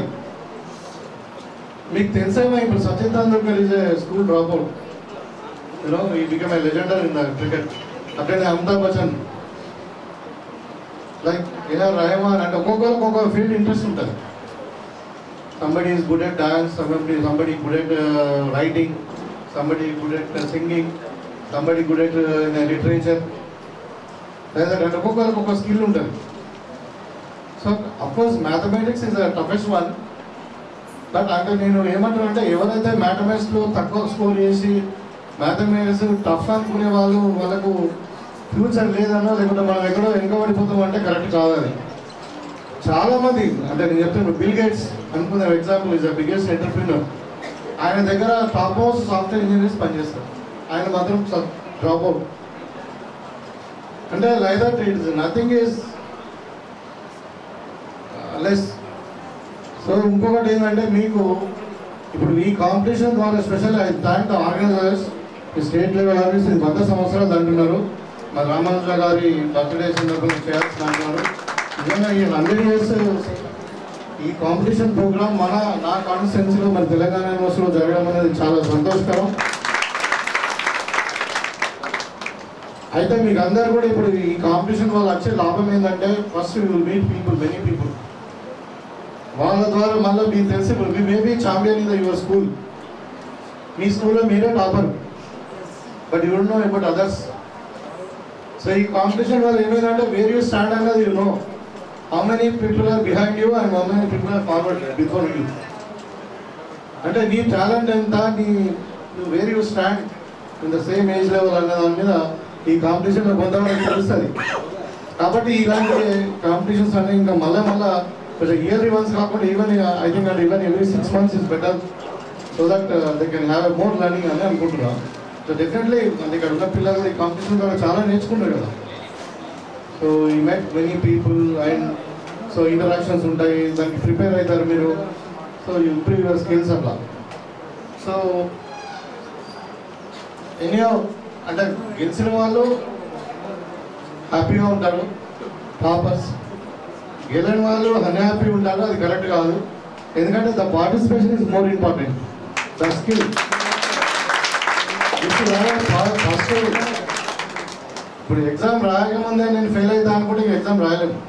మీకు తెలుసేమో ఇప్పుడు Sachin Tendulkar is a school drop out you know he become a legend in the cricket అట్లనే అమితాబ్ బచ్చన్ లైక్ ఏఆర్ రెహమాన్ అంటే ఒక్కొక్కరికి ఒక్కొక్క ఫీల్డ్ ఇంట్రెస్ట్ ఉంటుంది somebody is good at dance, somebody somebody good at uh, writing, somebody good at uh, singing, somebody good at uh, in, uh, literature. లేదా అంటే ఒక్కొక్కరికి ఒక్కొక్క skill ఉంటుంది so of course mathematics is the toughest one but అంటే నేను ఏమంటాను అంటే ఎవరైతే మ్యాథమెటిక్స్లో తక్కువ స్కోర్ చేసి మ్యాథమెటిక్స్ టఫ్ అనుకునే వాళ్ళు వాళ్ళకు ఫ్యూచర్ లేదనో లేకుంటే మనం ఎక్కడో వెనుకబడిపోతాం అంటే కరెక్ట్ కాదు అది చాలా మంది అంటే నేను చెప్తాను బిల్ గేట్స్ అనుకున్న example is the biggest entrepreneur ఆయన దగ్గర టాప్ మోస్ట్ సాఫ్ట్వేర్ ఇంజనీర్స్ పనిచేస్తారు ఆయన మాత్రం డ్రాప్ అవుట్ అంటే like that it's nothing is less so ఇంకొకటి ఏంటంటే మీకు ఇప్పుడు ఈ కాంపిటీషన్ ద్వారా special I thank the organisers ఈ స్టేట్ లెవెల్ ఆర్గనైజ్ ఇది వంద సంవత్సరాలు అంటున్నారు మా రామానుజ గారి బర్త్డే సందర్భంగా చేయాల్సిన అంటున్నారు నిజంగా ఈ హండ్రెడ్ ఇయర్స్ ఈ కాంపిటీషన్ ప్రోగ్రామ్ మన నా కాన్స్టిట్యున్సీలో మరి తెలంగాణ యూనివర్సిటీలో జరగడం అనేది చాలా సంతోషకరం అయితే మీకు అందరు కూడా ఇప్పుడు ఈ కాంపిటీషన్ వల్ల వచ్చే లాభం ఏంటంటే first you will meet people many people వాళ్ళ ద్వారా మళ్ళీ మీకు తెలిసి ఇప్పుడు మీ maybe champion in the your school మీ స్కూల్లో మీరే topper but you don't know about others so ఈ కాంపిటీషన్ వల్ల ఏమైందంటే వేర్ యూ స్టాండ్ అన్నది you know how many people are behind you and how many people are forward before you అంటే నీ talent ఎంత నీ where you stand in the same age level అనే దాని మీద ఈ కాంపిటీషన్లో కొంతవరకు తెలుస్తుంది కాబట్టి ఇలాంటి కాంపిటీషన్స్ అన్ని ఇంకా మళ్ళీ మళ్ళీ కొంచెం ఇయర్లీ వన్స్ కాకుండా ఈవెన్ ఐ థింక్ అంటే even every six months is better so that they can have a more learning అని అనుకుంటున్నాను సో డెఫినెట్లీ అంటే ఇక్కడ ఉన్న పిల్లలు ఈ కాంపిటీషన్ ద్వారా చాలా నేర్చుకుంటారు కదా సో ఈ met many people and so interactions ఉంటాయి దానికి ప్రిపేర్ అవుతారు మీరు so you improve your skills అట్లా సో ఎనీ అంటే గెలిచిన వాళ్ళు హ్యాపీగా ఉంటారు టాపర్స్ గెలని వాళ్ళు అన్హ్యాపీ ఉంటారు అది కరెక్ట్ కాదు ఎందుకంటే the participation is more important the skill first ఇప్పుడు ఎగ్జామ్ రాయకముందే నేను ఫెయిల్ అవుతా అనుకుంటే ఎగ్జామ్ రాయలేము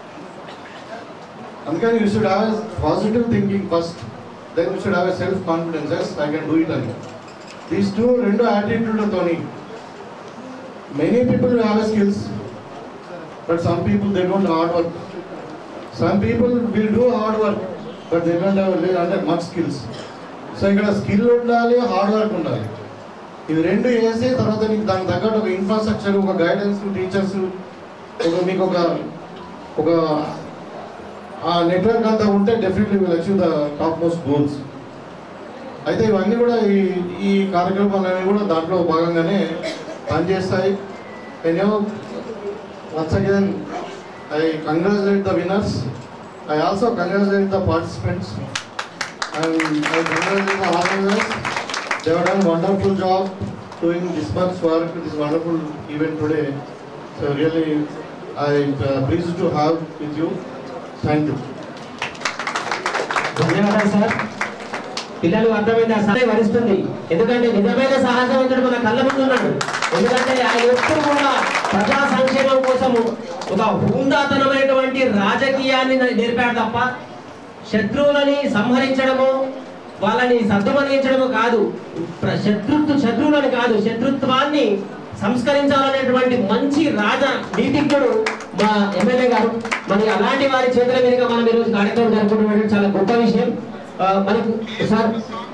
అందుకని you should have positive thinking first then you should have a self confidence yes I can do it అని దీస్ టూ రెండు యాటిట్యూడ్లతోని many people have a skills but some people they don't hard work some people will do hard work but they don't have అంటే much skills so ఇక్కడ skill ఉండాలి hard work ఉండాలి ఇవి రెండు వేసి తర్వాత నీకు దానికి తగ్గట్టు ఒక ఇన్ఫ్రాస్ట్రక్చర్ ఒక గైడెన్స్ టీచర్స్ ఒక మీకు ఒక ఒక ఆ నెట్వర్క్ అంతా ఉంటే definitely will achieve the top most goals అయితే ఇవన్నీ కూడా ఈ ఈ కార్యక్రమాలన్నీ కూడా దాంట్లో భాగంగానే పనిచేస్తాయి నేను once again I congratulate the winners I also congratulate the participants and I congratulate the organisers they have done wonderful job doing this much work, this wonderful event today. So really, I uh, pleased to have with you. Thank you. ధన్యవాదాలు sir పిల్లలు అర్థమైంది ఆ సహాయం వరిస్తుంది ఎందుకంటే నిజమైన సాహసవంతుడు మన కళ్ళ ముందు ఉన్నాడు ఎందుకంటే ఆయన ఎప్పుడు కూడా ప్రజా సంక్షేమం కోసము ఒక హుందాతనమైనటువంటి రాజకీయాన్ని నేర్పాడు తప్ప శత్రువులని సంహరించడము వాళ్ళని సద్దుమణించడము కాదు ప్ర- శత్రుత్వ శత్రువులని కాదు శత్రుత్వాన్ని సంస్కరించాలనేటువంటి మంచి రాజ నీతిజ్ఞుడు మా ఎమ్మెల్యే గారు మరి అలాంటి వారి చేతుల మీదుగా మనం ఈరోజు కార్యక్రమం జరుపుకుంటున్నటువంటి చాలా గొప్ప విషయం ఆ, మనకు సార్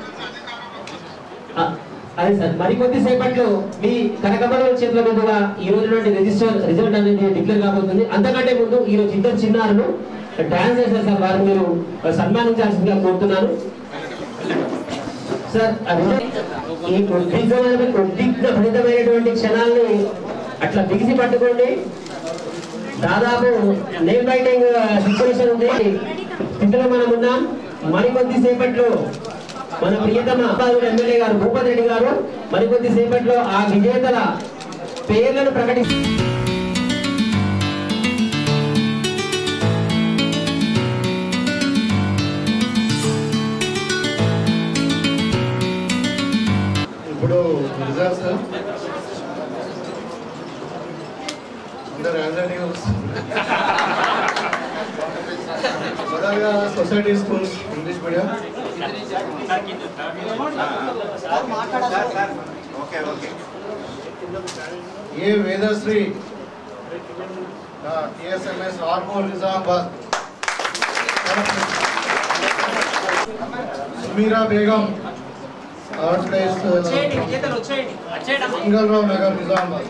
ఆ, అదే సార్ మరికొద్ది సేపట్లో మీ కనకమల చేతుల మీదుగా ఈ రోజు నుండి రిజిస్టర్ రిజల్ట్ అనేది డిక్లేర్ కాబోతుంది అంతకంటే ముందు ఈ రోజు ఇద్దరు చిన్నారులు డాన్స్ చేశారు సార్ వారిని మీరు సన్మానించాల్సిందిగా కోరుతున్నాను సార్ ఆ రిజల్ట్ ఈ ఉద్విగ్నమైన ఉద్విగ్న ఫలితమైనటువంటి క్షణాల్ని అట్లా బిగిసి పట్టుకోండి దాదాపు నేమ్ బైటింగ్ సిచ్యువేషన్ ఉంది స్థితిలో మనం ఉన్నాం మరికొద్ది సేపట్లో మన ప్రియతమ అబ్బాయి ఎమ్మెల్యే గారు భూపతి రెడ్డి గారు మరికొద్ది సేపట్లో ఆ విజేతల పేర్లను ప్రకటి ఇప్పుడు రిజల్ట్స్ అందరు ఆన్సర్ మొదలుగా society schools English medium A Vedashree TSMS Armoor Nizamabad Sumeera Begum third place Mangalarao Nagar Nizamabad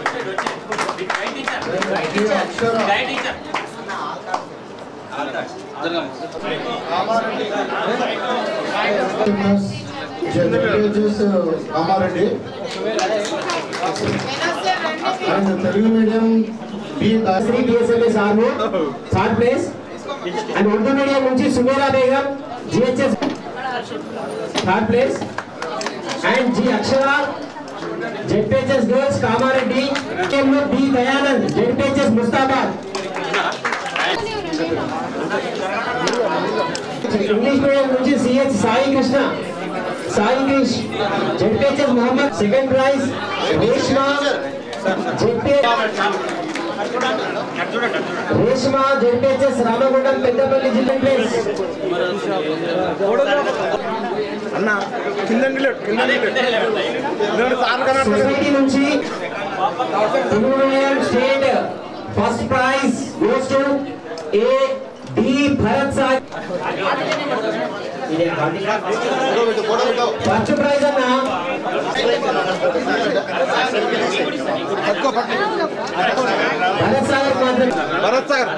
G Akshara Ramareddy judges Ramareddy and Telugu medium B Sri BSMS Armoor third place and Urdu medium నుంచి Sumera Begum GHS third place and G Akshara ZPHS girls Kamareddy లో B Dayanand ZPHS Mustabad English medium నుంచి CH Sai Krishna Sai Krish ZPHS Mohammed second prize Reshma Reshma ZPHS Ramagundam Peddapalli జిల్లా place అన్న కింద society నుంచి Telugu medium state first prize goes to A D Bharat Sai first prize అన్న భరత్ సాగర్ మాత్రం భరత్ సాగర్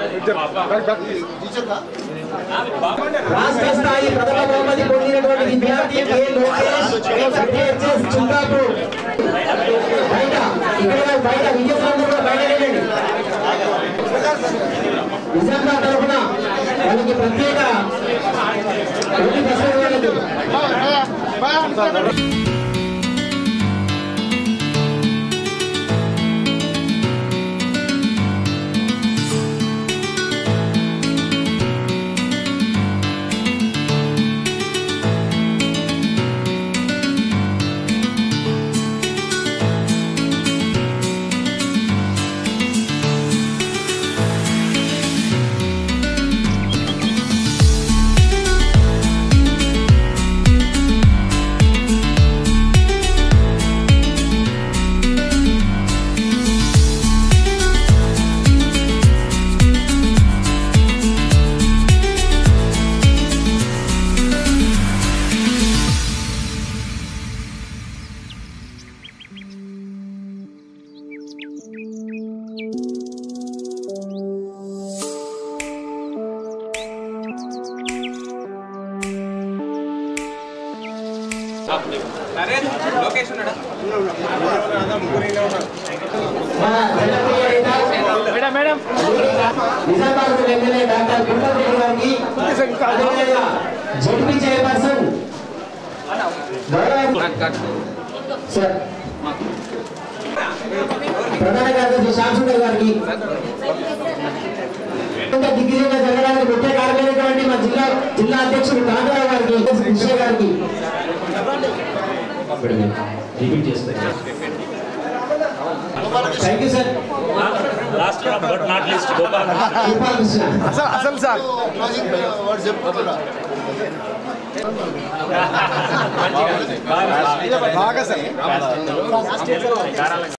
రాష్ట్ర స్థాయి ప్రథమ బహుమతి పొందినటువంటి విద్యార్థి కె లోకేష్ జెడ్పిహెచ్ఎస్ చుందాపూర్ బయట ఇక్కడ బయట విద్యార్థులందరూ కూడా బయట వెళ్ళండి నిజంగా తరఫున వాళ్ళకి ప్రత్యేక ఓన్లీ బస్సు వాళ్ళకి మన జనప్రియ నేత నిజామాబాద్ ఎమ్మెల్యే డాక్టర్ భూపతి రెడ్డి గారికి అదేవిధంగా జడ్పీ చైర్పర్సన్ గౌరవ సార్ ప్రధాన కార్యదర్శి శ్యామసుందర్ గారికి ఇంకా దిగ్విజయంగా జరగడానికి ముఖ్య కారణమైనటువంటి మా జిల్లా జిల్లా అధ్యక్షుడు కాంతారావు గారికి కృష్ణ గారికి రిపీట్ చేస్తాను thank you sir last but not least Gopal Gopalakrishna అసలు అసలు సార్ బాగా బాగా సార్